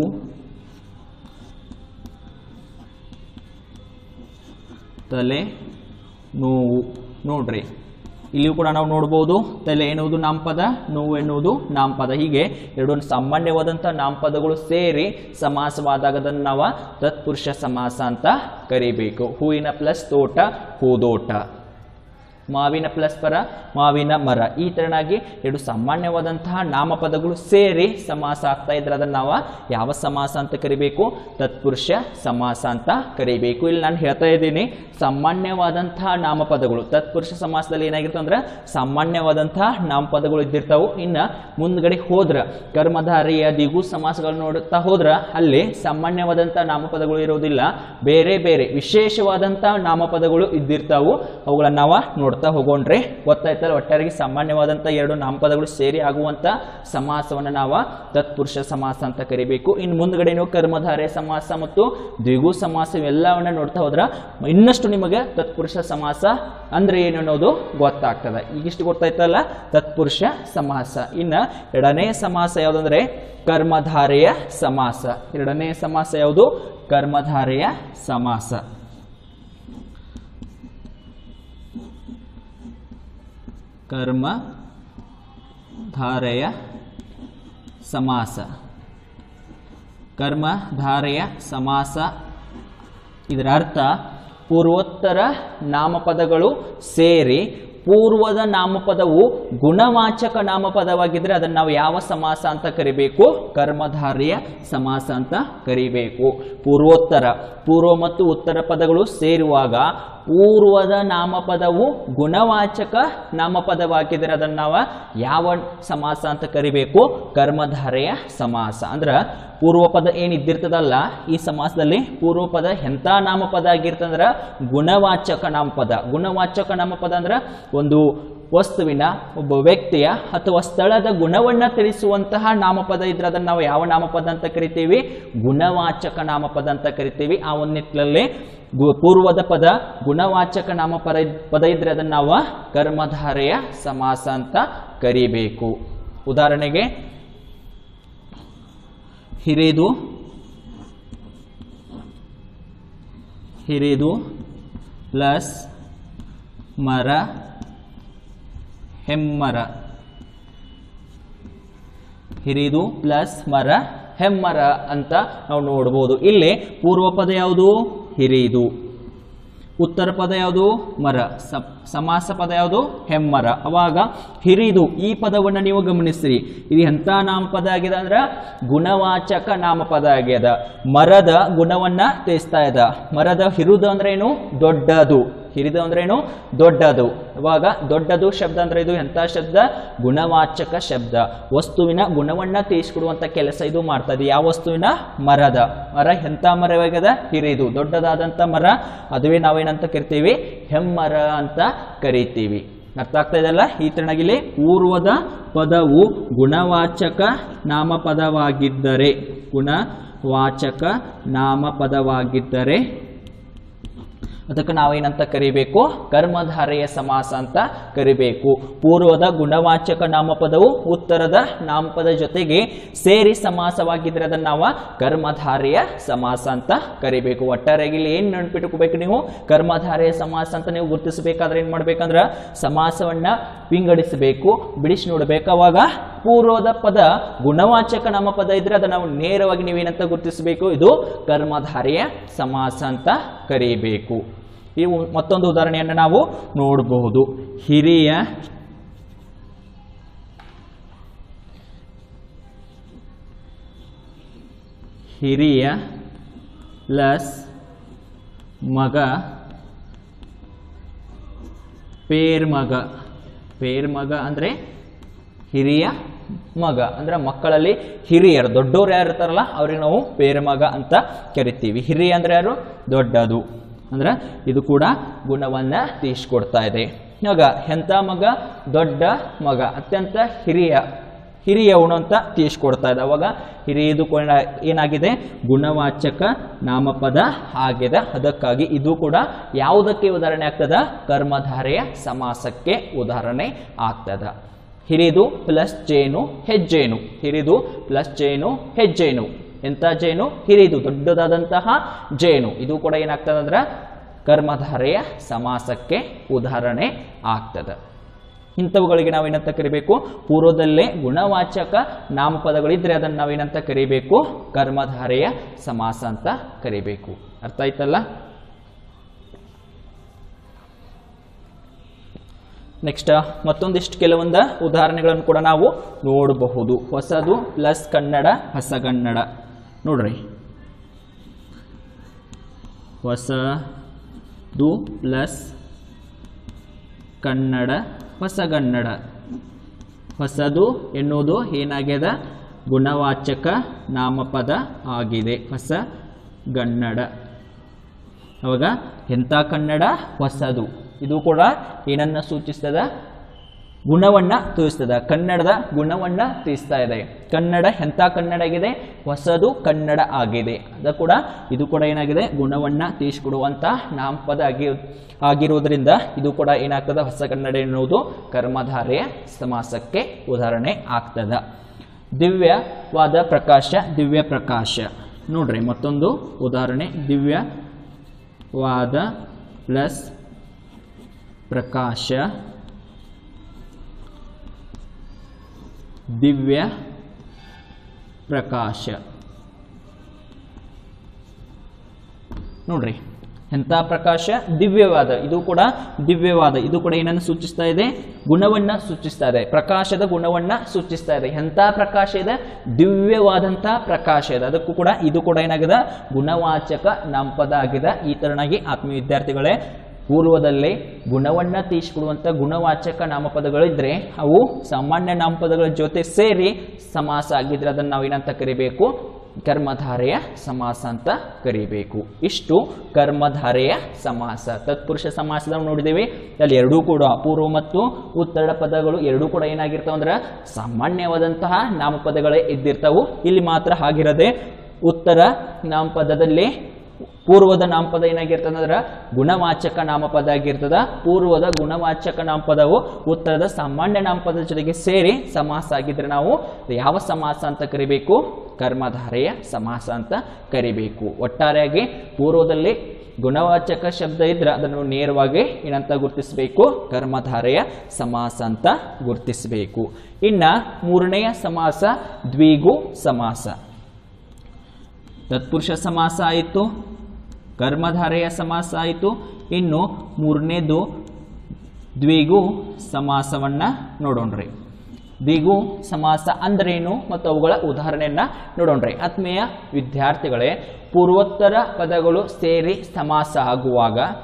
ತಲೆ ನೋವು ನೋಡ್ರಿ ಇಲ್ಲಿಯೂ ಕೂಡ ನಾವು ನೋಡ್ಬೋದು ತಲೆ ಎನ್ನುವುದು ನಾಮಪದ ನೋವು ಎನ್ನುವುದು ನಾಮಪದ ಹೀಗೆ ಎರಡು ಸಾಮಾನ್ಯವಾದಂಥ ನಾಮಪದಗಳು ಸೇರಿ ಸಮಾಸವಾದಾಗ ಅದನ್ನು ನಾವು ತತ್ಪುರುಷ ಸಮಾಸ ಅಂತ ಕರಿಬೇಕು ಹೂವಿನ ಪ್ಲಸ್ ತೋಟ ಹೂದೋಟ ಮಾವಿನ ಪ್ಲಸ್ ಪರ ಮಾವಿನ ಮರ ಈ ತೆರನಾಗಿ ಎರಡು ಸಾಮಾನ್ಯವಾದಂತಹ ನಾಮಪದಗಳು ಸೇರಿ ಸಮಾಸ ಆಗ್ತಾ ಇದ್ರೆ ಅದನ್ನು ನಾವು ಯಾವ ಸಮಾಸ ಅಂತ ಕರಿಬೇಕು ತತ್ಪುರುಷ ಸಮಾಸ ಅಂತ ಕರಿಬೇಕು ಇಲ್ಲಿ ನಾನು ಹೇಳ್ತಾ ಇದ್ದೀನಿ ಸಾಮಾನ್ಯವಾದಂತಹ ನಾಮಪದಗಳು ತತ್ಪುರುಷ ಸಮಾಸದಲ್ಲಿ ಏನಾಗಿರ್ತವೆ ಅಂದ್ರೆ ಸಾಮಾನ್ಯವಾದಂತಹ ನಾಮಪದಗಳು ಇದ್ದಿರ್ತಾವು ಇನ್ನು ಮುಂದ್ಗಡೆ ಹೋದ್ರ ಕರ್ಮಧಾರಿಯ ದಿಗು ಸಮಾಸಗಳು ನೋಡುತ್ತಾ ಹೋದ್ರ ಅಲ್ಲಿ ಸಾಮಾನ್ಯವಾದಂತಹ ನಾಮಪದಗಳು ಇರೋದಿಲ್ಲ ಬೇರೆ ಬೇರೆ ವಿಶೇಷವಾದಂಥ ನಾಮಪದಗಳು ಇದ್ದಿರ್ತಾವು ಅವುಗಳನ್ನ ನಾವು ನೋಡ್ತಾ ಹೋಗೋಣ್ರಿ ಗೊತ್ತಾಯ್ತಲ್ಲ ಒಟ್ಟಾರೆಗೆ ಸಾಮಾನ್ಯವಾದಂಥ ಎರಡು ನಾಮಪದಗಳು ಸೇರಿ ಆಗುವಂಥ ಸಮಾಸವನ್ನು ನಾವು ತತ್ಪುರುಷ ಸಮಾಸ ಅಂತ ಕರಿಬೇಕು ಇನ್ನು ಮುಂದ್ಗಡೆ ನೀವು ಕರ್ಮಧಾರೆ ಸಮಾಸ ಮತ್ತು ದ್ವಿಗು ಸಮಾಸ ಇವೆಲ್ಲವನ್ನ ನೋಡ್ತಾ ಹೋದ್ರ ಇನ್ನಷ್ಟು ನಿಮಗೆ ತತ್ಪುರುಷ ಸಮಾಸ ಅಂದ್ರೆ ಏನು ಅನ್ನೋದು ಗೊತ್ತಾಗ್ತದೆ ಈಗಿಷ್ಟು ಗೊತ್ತಾಯ್ತಲ್ಲ ತತ್ಪುರುಷ ಸಮಾಸ ಇನ್ನು ಎರಡನೇ ಸಮಾಸ ಯಾವುದಂದ್ರೆ ಕರ್ಮಧಾರೆಯ ಸಮಾಸ ಎರಡನೇ ಸಮಾಸ ಯಾವುದು ಕರ್ಮಧಾರೆಯ ಸಮಾಸ ಕರ್ಮ ಧಾರೆಯ ಸಮಾಸ ಕರ್ಮಧಾರೆಯ ಸಮಾಸ ಇದರ ಅರ್ಥ ಪೂರ್ವೋತ್ತರ ನಾಮಪದಗಳು ಸೇರಿ ಪೂರ್ವದ ನಾಮಪದವು ಗುಣವಾಚಕ ನಾಮಪದವಾಗಿದ್ದರೆ ಅದನ್ನು ನಾವು ಯಾವ ಸಮಾಸ ಅಂತ ಕರಿಬೇಕು ಕರ್ಮಧಾರೆಯ ಸಮಾಸ ಅಂತ ಕರಿಬೇಕು ಪೂರ್ವೋತ್ತರ ಪೂರ್ವ ಮತ್ತು ಉತ್ತರ ಪದಗಳು ಸೇರುವಾಗ ಪೂರ್ವದ ನಾಮಪದವು ಗುಣವಾಚಕ ನಾಮಪದವಾಗಿದ್ದರೆ ಅದನ್ನು ನಾವು ಯಾವ ಸಮಾಸ ಅಂತ ಕರಿಬೇಕು ಕರ್ಮಧಾರೆಯ ಸಮಾಸ ಅಂದ್ರೆ ಪೂರ್ವ ಪದ ಏನು ಇದ್ದಿರ್ತದಲ್ಲ ಈ ಸಮಾಸದಲ್ಲಿ ಪೂರ್ವ ಪದ ಎಂಥ ನಾಮಪದ ಆಗಿರ್ತಂದ್ರೆ ಗುಣವಾಚಕ ನಾಮಪದ ಗುಣವಾಚಕ ನಾಮಪದ ಅಂದ್ರೆ ಒಂದು ವಸ್ತುವಿನ ಒಬ್ಬ ವ್ಯಕ್ತಿಯ ಅಥವಾ ಸ್ಥಳದ ಗುಣವನ್ನ ತಿಳಿಸುವಂತಹ ನಾಮಪದ ಇದ್ರೆ ಅದನ್ನು ನಾವು ಯಾವ ನಾಮಪದ ಅಂತ ಕರಿತೀವಿ ಗುಣವಾಚಕ ನಾಮಪದ ಅಂತ ಕರಿತೀವಿ ಆ ಒಂದು ನಿಟ್ಟಿನಲ್ಲಿ ಗು- ಪೂರ್ವದ ಪದ ಗುಣವಾಚಕ ನಾಮಪದ ಪದ ಇದ್ರೆ ಅದನ್ನು ನಾವು ಕರ್ಮಧಾರೆಯ ಸಮಾಸ ಅಂತ ಕರಿಬೇಕು ಉದಾಹರಣೆಗೆ ಹಿರಿದು ಹಿರಿದು ಪ್ಲಸ್ ಮರ ಹೆಮ್ಮರ ಹಿರಿದು ಪ್ಲಸ್ ಮರ ಹೆಮ್ಮರ ಅಂತ ನಾವು ನೋಡ್ಬೋದು ಇಲ್ಲಿ ಪೂರ್ವ ಪದ ಯಾವುದು ಹಿರಿದು ಉತ್ತರ ಪದ ಯಾವುದು ಮರ ಸ- ಸಮಾಸ ಪದ ಯಾವುದು ಹೆಮ್ಮರ ಅವಾಗ ಹಿರಿದು ಈ ಪದವನ್ನು ನೀವು ಗಮನಿಸಿರಿ ಇದು ಎಂಥ ನಾಮಪದ ಆಗಿದೆ ಅಂದ್ರೆ ಗುಣವಾಚಕ ನಾಮಪದ ಆಗ್ಯದ ಮರದ ಗುಣವನ್ನ ತಿಳಿಸ್ತಾ ಇದ ಮರದ ಹಿರುದು ಅಂದ್ರೆ ಏನು ದೊಡ್ಡದು ಹಿರಿದು ಅಂದ್ರೆ ಏನು ದೊಡ್ಡದು ಇವಾಗ ದೊಡ್ಡದು ಶಬ್ದ ಅಂದ್ರೆ ಇದು ಎಂಥ ಶಬ್ದ ಗುಣವಾಚಕ ಶಬ್ದ ವಸ್ತುವಿನ ಗುಣವನ್ನ ತಿಳಿಸ್ಕೊಡುವಂತ ಕೆಲಸ ಇದು ಮಾಡ್ತಾ ಇದೆ ಯಾವ ವಸ್ತುವಿನ ಮರದ ಮರ ಎಂಥ ಮರವಾಗದ ಹಿರಿದು ದೊಡ್ಡದಾದಂಥ ಮರ ಅದುವೇ ನಾವೇನಂತ ಕರಿತೀವಿ ಹೆಮ್ಮರ ಅಂತ ಕರಿತೀವಿ ಅರ್ಥ ಆಗ್ತಾ ಇದೆಯಲ್ಲ ಈ ತರಣಗಿಲಿ ಪೂರ್ವದ ಪದವು ಗುಣವಾಚಕ ನಾಮಪದವಾಗಿದ್ದರೆ ಗುಣವಾಚಕ ನಾಮಪದವಾಗಿದ್ದರೆ ಅದಕ್ಕೆ ನಾವೇನಂತ ಕರಿಬೇಕು ಕರ್ಮಧಾರೆಯ ಸಮಾಸ ಅಂತ ಕರಿಬೇಕು ಪೂರ್ವದ ಗುಣವಾಚಕ ನಾಮಪದವು ಉತ್ತರದ ನಾಮಪದ ಜೊತೆಗೆ ಸೇರಿ ಸಮಾಸವಾಗಿದ್ರೆ ಅದನ್ನ ನಾವು ಕರ್ಮಧಾರೆಯ ಸಮಾಸ ಅಂತ ಕರಿಬೇಕು ಒಟ್ಟಾರೆಯಾಗಿ ಇಲ್ಲಿ ಏನು ನೆನ್ಪಿಟ್ಕೋಬೇಕು ನೀವು ಕರ್ಮಧಾರೆಯ ಸಮಾಸ ಅಂತ ನೀವು ಗುರುತಿಸಬೇಕಾದ್ರೆ ಏನು ಮಾಡ್ಬೇಕಂದ್ರೆ ಸಮಾಸವನ್ನ ವಿಂಗಡಿಸಬೇಕು ಬಿಡಿಸಿ ನೋಡ್ಬೇಕು ಅವಾಗ ಪೂರ್ವದ ಪದ ಗುಣವಾಚಕ ನಾಮಪದ ಇದ್ರೆ ಅದನ್ನ ನಾವು ನೇರವಾಗಿ ನೀವೇನಂತ ಗುರುತಿಸಬೇಕು ಇದು ಕರ್ಮಧಾರೆಯ ಸಮಾಸ ಅಂತ ಕರೀಬೇಕು ಈ ಉ- ಮತ್ತೊಂದು ಉದಾಹರಣೆಯನ್ನು ನಾವು ನೋಡಬಹುದು ಹಿರಿಯ ಹಿರಿಯ ಪ್ಲಸ್ ಮಗ ಪೇರ್ಮಗ ಪೇರ್ಮಗ ಅಂದರೆ ಹಿರಿಯ ಮಗ ಅಂದ್ರೆ ಮಕ್ಕಳಲ್ಲಿ ಹಿರಿಯರು ದೊಡ್ಡವ್ರು ಯಾರು ಇರ್ತಾರಲ್ಲ ಅವ್ರಿಗೆ ನಾವು ಪೇರ್ಮಗ ಅಂತ ಕರಿತೀವಿ ಹಿರಿಯ ಅಂದ್ರೆ ಯಾರು ದೊಡ್ಡದು ಅಂದ್ರೆ ಇದು ಕೂಡ ಗುಣವನ್ನ ತೀಸ್ಕೊಡ್ತಾ ಇದೆ ಇವಾಗ ಎಂಥ ಮಗ ದೊಡ್ಡ ಮಗ ಅತ್ಯಂತ ಹಿರಿಯ ಹಿರಿಯವನು ಅಂತ ತೀಸ್ಕೊಡ್ತಾ ಇದೆ ಅವಾಗ ಹಿರಿಯದು ಕೂಡ ಏನಾಗಿದೆ ಗುಣವಾಚಕ ನಾಮಪದ ಆಗಿದೆ ಅದಕ್ಕಾಗಿ ಇದು ಕೂಡ ಯಾವುದಕ್ಕೆ ಉದಾಹರಣೆ ಆಗ್ತದ ಕರ್ಮಧಾರೆಯ ಸಮಾಸಕ್ಕೆ ಉದಾಹರಣೆ ಆಗ್ತದ ಹಿರಿದು ಪ್ಲಸ್ ಜೇನು ಹೆಜ್ಜೇನು ಹಿರಿದು ಪ್ಲಸ್ ಜೇನು ಹೆಜ್ಜೇನು ಎಂಥ ಜೇನು ಹಿರಿದು ದೊಡ್ಡದಾದಂತಹ ಜೇನು ಇದು ಕೂಡ ಏನಾಗ್ತದೆ ಅಂದ್ರೆ ಕರ್ಮಧಾರೆಯ ಸಮಾಸಕ್ಕೆ ಉದಾಹರಣೆ ಆಗ್ತದೆ ಇಂಥವುಗಳಿಗೆ ನಾವೇನಂತ ಕರಿಬೇಕು ಪೂರ್ವದಲ್ಲೇ ಗುಣವಾಚಕ ನಾಮಪದಗಳಿದ್ರೆ ಅದನ್ನು ನಾವೇನಂತ ಕರಿಬೇಕು ಕರ್ಮಧಾರೆಯ ಸಮಾಸ ಅಂತ ಕರಿಬೇಕು ಅರ್ಥ ಆಯ್ತಲ್ಲ ನೆಕ್ಸ್ಟ್ ಮತ್ತೊಂದಿಷ್ಟು ಕೆಲವೊಂದು ಉದಾಹರಣೆಗಳನ್ನು ಕೂಡ ನಾವು ನೋಡಬಹುದು ಹೊಸದು ಪ್ಲಸ್ ಕನ್ನಡ ಹೊಸಗನ್ನಡ ನೋಡ್ರಿ ಹೊಸದು ಪ್ಲಸ್ ಕನ್ನಡ ಹೊಸಗನ್ನಡ ಹೊಸದು ಎನ್ನುವುದು ಏನಾಗ್ಯದ ಗುಣವಾಚಕ ನಾಮಪದ ಆಗಿದೆ ಹೊಸ ಗನ್ನಡ ಅವಾಗ ಎಂಥ ಕನ್ನಡ ಹೊಸದು ಇದು ಕೂಡ ಏನನ್ನ ಸೂಚಿಸ್ತದ ಗುಣವನ್ನ ತಿಳಿಸ್ತದ ಕನ್ನಡದ ಗುಣವನ್ನ ತಿಳಿಸ್ತಾ ಇದೆ ಕನ್ನಡ ಎಂಥ ಕನ್ನಡ ಆಗಿದೆ ಹೊಸದು ಕನ್ನಡ ಆಗಿದೆ ಅದು ಕೂಡ ಇದು ಕೂಡ ಏನಾಗಿದೆ ಗುಣವನ್ನ ತಿಳಿಸ್ಕೊಡುವಂತ ನಾಮಪದ ಆಗಿ ಆಗಿರುವುದರಿಂದ ಇದು ಕೂಡ ಏನಾಗ್ತದ ಹೊಸ ಕನ್ನಡ ಎನ್ನುವುದು ಕರ್ಮಧಾರೆಯ ಸಮಾಸಕ್ಕೆ ಉದಾಹರಣೆ ಆಗ್ತದ ದಿವ್ಯವಾದ ಪ್ರಕಾಶ ದಿವ್ಯ ಪ್ರಕಾಶ ನೋಡ್ರಿ ಮತ್ತೊಂದು ಉದಾಹರಣೆ ದಿವ್ಯವಾದ ಪ್ಲಸ್ ಪ್ರಕಾಶ ದಿವ್ಯ ಪ್ರಕಾಶ ನೋಡ್ರಿ ಎಂಥ ಪ್ರಕಾಶ ದಿವ್ಯವಾದ ಇದು ಕೂಡ ದಿವ್ಯವಾದ ಇದು ಕೂಡ ಏನನ್ನು ಸೂಚಿಸ್ತಾ ಇದೆ ಗುಣವನ್ನ ಸೂಚಿಸ್ತಾ ಇದೆ ಪ್ರಕಾಶದ ಗುಣವನ್ನ ಸೂಚಿಸ್ತಾ ಇದೆ ಎಂಥ ಪ್ರಕಾಶ ಇದೆ ದಿವ್ಯವಾದಂಥ ಪ್ರಕಾಶ ಇದೆ ಅದಕ್ಕೂ ಕೂಡ ಇದು ಕೂಡ ಏನಾಗಿದೆ ಗುಣವಾಚಕ ನಾಮಪದ ಆಗಿದೆ ಈ ತರನಾಗಿ ಆತ್ಮೀಯ ವಿದ್ಯಾರ್ಥಿಗಳೇ ಪೂರ್ವದಲ್ಲೇ ಗುಣವನ್ನ ತೀಸ್ಕೊಡುವಂಥ ಗುಣವಾಚಕ ನಾಮಪದಗಳಿದ್ರೆ ಅವು ಸಾಮಾನ್ಯ ನಾಮಪದಗಳ ಜೊತೆ ಸೇರಿ ಸಮಾಸ ಆಗಿದ್ರೆ ಅದನ್ನು ನಾವೇನಂತ ಕರಿಬೇಕು ಕರ್ಮಧಾರೆಯ ಸಮಾಸ ಅಂತ ಕರಿಬೇಕು ಇಷ್ಟು ಕರ್ಮಧಾರೆಯ ಸಮಾಸ ತತ್ಪುರುಷ ಸಮಾಸದ ನೋಡಿದ್ದೇವೆ ಅಲ್ಲಿ ಎರಡೂ ಕೂಡ ಪೂರ್ವ ಮತ್ತು ಉತ್ತರ ಪದಗಳು ಎರಡೂ ಕೂಡ ಏನಾಗಿರ್ತಾವ ಅಂದ್ರೆ ಸಾಮಾನ್ಯವಾದಂತಹ ನಾಮಪದಗಳೇ ಇದ್ದಿರ್ತಾವು ಇಲ್ಲಿ ಮಾತ್ರ ಹಾಗಿರದೆ ಉತ್ತರ ನಾಮಪದದಲ್ಲಿ ಪೂರ್ವದ ನಾಮಪದ ಏನಾಗಿರ್ತದೆ ಅಂದ್ರೆ ಗುಣವಾಚಕ ನಾಮಪದ ಆಗಿರ್ತದ ಪೂರ್ವದ ಗುಣವಾಚಕ ನಾಮಪದವು ಉತ್ತರದ ಸಾಮಾನ್ಯ ನಾಮಪದ ಜೊತೆಗೆ ಸೇರಿ ಸಮಾಸ ಆಗಿದ್ರೆ ನಾವು ಯಾವ ಸಮಾಸ ಅಂತ ಕರಿಬೇಕು ಕರ್ಮಧಾರೆಯ ಸಮಾಸ ಅಂತ ಕರಿಬೇಕು ಒಟ್ಟಾರೆಯಾಗಿ ಪೂರ್ವದಲ್ಲಿ ಗುಣವಾಚಕ ಶಬ್ದ ಇದ್ರೆ ಅದನ್ನು ನೇರವಾಗಿ ಏನಂತ ಗುರುತಿಸಬೇಕು ಕರ್ಮಧಾರೆಯ ಸಮಾಸ ಅಂತ ಗುರುತಿಸಬೇಕು ಇನ್ನ ಮೂರನೆಯ ಸಮಾಸ ದ್ವಿಗು ಸಮಾಸ ತತ್ಪುರುಷ ಸಮಾಸ ಆಯಿತು ಕರ್ಮಧಾರೆಯ ಸಮಾಸ ಆಯಿತು ಇನ್ನು ಮೂರನೇದು ದ್ವಿಗು ಸಮಾಸವನ್ನ ನೋಡೋಣ್ರಿ ದ್ವಿಗು ಸಮಾಸ ಅಂದ್ರೇನು ಮತ್ತು ಅವುಗಳ ಉದಾಹರಣೆಯನ್ನ ನೋಡೋಣ್ರಿ ಆತ್ಮೀಯ ವಿದ್ಯಾರ್ಥಿಗಳೇ ಪೂರ್ವೋತ್ತರ ಪದಗಳು ಸೇರಿ ಸಮಾಸ ಆಗುವಾಗ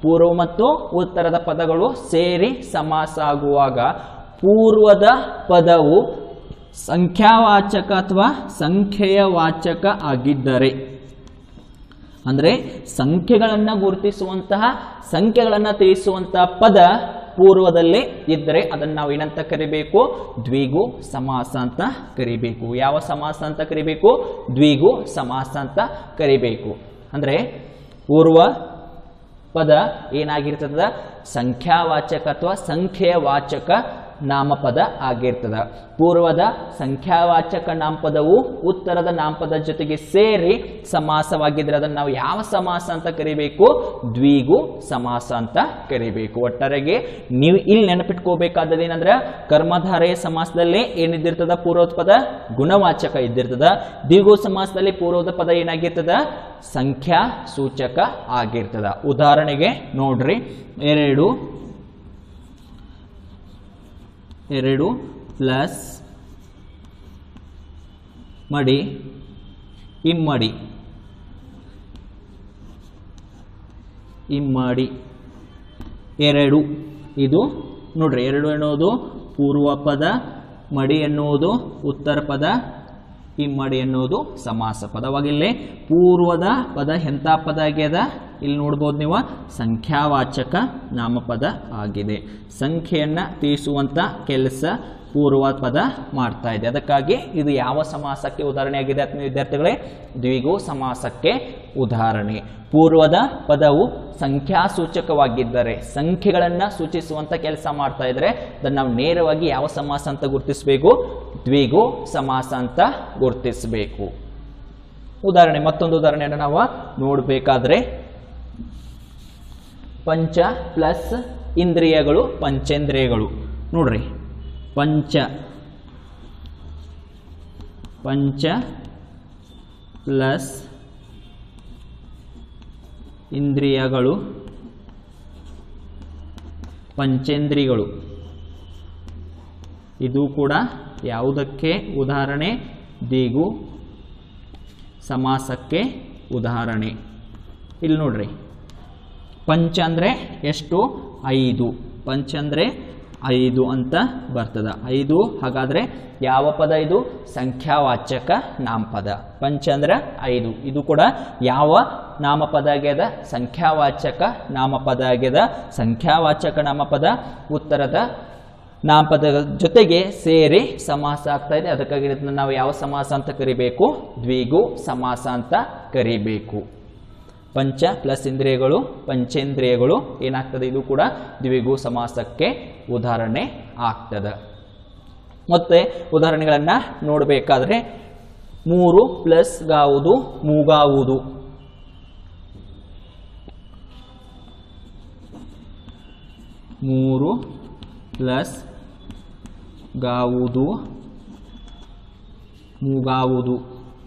ಪೂರ್ವ ಮತ್ತು ಉತ್ತರದ ಪದಗಳು ಸೇರಿ ಸಮಾಸ ಆಗುವಾಗ ಪೂರ್ವದ ಪದವು ಸಂಖ್ಯಾವಾಚಕ ಅಥವಾ ಸಂಖ್ಯೆಯ ವಾಚಕ ಆಗಿದ್ದರೆ ಅಂದರೆ ಸಂಖ್ಯೆಗಳನ್ನು ಗುರುತಿಸುವಂತಹ ಸಂಖ್ಯೆಗಳನ್ನು ತಿಳಿಸುವಂತಹ ಪದ ಪೂರ್ವದಲ್ಲಿ ಇದ್ದರೆ ಅದನ್ನು ನಾವು ಏನಂತ ಕರಿಬೇಕು ದ್ವಿಗು ಸಮಾಸ ಅಂತ ಕರಿಬೇಕು ಯಾವ ಸಮಾಸ ಅಂತ ಕರಿಬೇಕು ದ್ವಿಗು ಸಮಾಸ ಅಂತ ಕರಿಬೇಕು ಅಂದರೆ ಪೂರ್ವ ಪದ ಏನಾಗಿರ್ತದ ಸಂಖ್ಯಾವಾಚಕ ಅಥವಾ ಸಂಖ್ಯೆಯ ವಾಚಕ ನಾಮಪದ ಆಗಿರ್ತದ ಪೂರ್ವದ ಸಂಖ್ಯಾವಾಚಕ ನಾಮಪದವು ಉತ್ತರದ ನಾಮಪದ ಜೊತೆಗೆ ಸೇರಿ ಸಮಾಸವಾಗಿದ್ರೆ ಅದನ್ನು ನಾವು ಯಾವ ಸಮಾಸ ಅಂತ ಕರಿಬೇಕು ದ್ವಿಗು ಸಮಾಸ ಅಂತ ಕರಿಬೇಕು ಒಟ್ಟಾರೆಗೆ ನೀವು ಇಲ್ಲಿ ನೆನಪಿಟ್ಕೋಬೇಕಾದದ್ದು ಏನಂದ್ರೆ ಕರ್ಮಧಾರೆಯ ಸಮಾಸದಲ್ಲಿ ಏನಿದ್ದಿರ್ತದ ಪೂರ್ವದ ಪದ ಗುಣವಾಚಕ ಇದ್ದಿರ್ತದ ದ್ವಿಗು ಸಮಾಸದಲ್ಲಿ ಪೂರ್ವದ ಪದ ಏನಾಗಿರ್ತದ ಸಂಖ್ಯಾ ಸೂಚಕ ಆಗಿರ್ತದ ಉದಾಹರಣೆಗೆ ನೋಡ್ರಿ ಎರಡು ಎರಡು ಪ್ಲಸ್ ಮಡಿ ಇಮ್ಮಡಿ ಇಮ್ಮಡಿ ಎರಡು ಇದು ನೋಡ್ರಿ ಎರಡು ಎನ್ನುವುದು ಪೂರ್ವ ಪದ ಮಡಿ ಎನ್ನುವುದು ಉತ್ತರ ಪದ ಇಮ್ಮಡಿ ಎನ್ನುವುದು ಸಮಾಸ ಪದವಾಗಿಲ್ಲೇ ಪೂರ್ವದ ಪದ ಎಂಥ ಪದ ಆಗ್ಯದ ಇಲ್ಲಿ ನೋಡ್ಬೋದು ನೀವು ಸಂಖ್ಯಾವಾಚಕ ನಾಮಪದ ಆಗಿದೆ ಸಂಖ್ಯೆಯನ್ನು ತಿಳಿಸುವಂಥ ಕೆಲಸ ಪೂರ್ವ ಪದ ಮಾಡ್ತಾ ಇದೆ ಅದಕ್ಕಾಗಿ ಇದು ಯಾವ ಸಮಾಸಕ್ಕೆ ಉದಾಹರಣೆ ಆಗಿದೆ ಆತ್ಮೀಯ ವಿದ್ಯಾರ್ಥಿಗಳೇ ದ್ವಿಗು ಸಮಾಸಕ್ಕೆ ಉದಾಹರಣೆ ಪೂರ್ವದ ಪದವು ಸಂಖ್ಯಾಸೂಚಕವಾಗಿದ್ದರೆ ಸಂಖ್ಯೆಗಳನ್ನು ಸೂಚಿಸುವಂಥ ಕೆಲಸ ಮಾಡ್ತಾ ಇದ್ರೆ ಅದನ್ನು ನಾವು ನೇರವಾಗಿ ಯಾವ ಸಮಾಸ ಅಂತ ಗುರುತಿಸಬೇಕು ದ್ವಿಗು ಸಮಾಸ ಅಂತ ಗುರುತಿಸಬೇಕು ಉದಾಹರಣೆ ಮತ್ತೊಂದು ಉದಾಹರಣೆಯನ್ನು ನಾವು ನೋಡಬೇಕಾದ್ರೆ ಪಂಚ ಪ್ಲಸ್ ಇಂದ್ರಿಯಗಳು ಪಂಚೇಂದ್ರಿಯಗಳು ನೋಡ್ರಿ ಪಂಚ ಪಂಚ ಪ್ಲಸ್ ಇಂದ್ರಿಯಗಳು ಪಂಚೇಂದ್ರಿಗಳು ಇದು ಕೂಡ ಯಾವುದಕ್ಕೆ ಉದಾಹರಣೆ ದಿಗು ಸಮಾಸಕ್ಕೆ ಉದಾಹರಣೆ ಇಲ್ಲಿ ನೋಡ್ರಿ ಪಂಚ ಅಂದರೆ ಎಷ್ಟು ಐದು ಪಂಚ ಅಂದರೆ ಐದು ಅಂತ ಬರ್ತದ ಐದು ಹಾಗಾದರೆ ಯಾವ ಪದ ಇದು ಸಂಖ್ಯಾವಾಚಕ ನಾಮಪದ ಪಂಚ ಅಂದ್ರೆ ಐದು ಇದು ಕೂಡ ಯಾವ ನಾಮಪದ ಆಗ್ಯದ ಸಂಖ್ಯಾವಾಚಕ ನಾಮಪದ ಆಗ್ಯದ ಸಂಖ್ಯಾವಾಚಕ ನಾಮಪದ ಉತ್ತರದ ನಾಮಪದ ಜೊತೆಗೆ ಸೇರಿ ಸಮಾಸ ಆಗ್ತಾ ಇದೆ ಅದಕ್ಕಾಗಿ ಇದನ್ನ ನಾವು ಯಾವ ಸಮಾಸ ಅಂತ ಕರಿಬೇಕು ದ್ವಿಗು ಸಮಾಸ ಅಂತ ಕರಿಬೇಕು ಪಂಚ ಪ್ಲಸ್ ಇಂದ್ರಿಯಗಳು ಪಂಚೇಂದ್ರಿಯಗಳು ಏನಾಗ್ತದೆ ಇದು ಕೂಡ ದ್ವಿಗು ಸಮಾಸಕ್ಕೆ ಉದಾಹರಣೆ ಆಗ್ತದೆ ಮತ್ತೆ ಉದಾಹರಣೆಗಳನ್ನು ನೋಡಬೇಕಾದ್ರೆ ಮೂರು ಪ್ಲಸ್ ಗಾವುದು ಮೂಗಾವುದು ಮೂರು ಪ್ಲಸ್ ಗಾವುದು ಮೂಗಾವುದು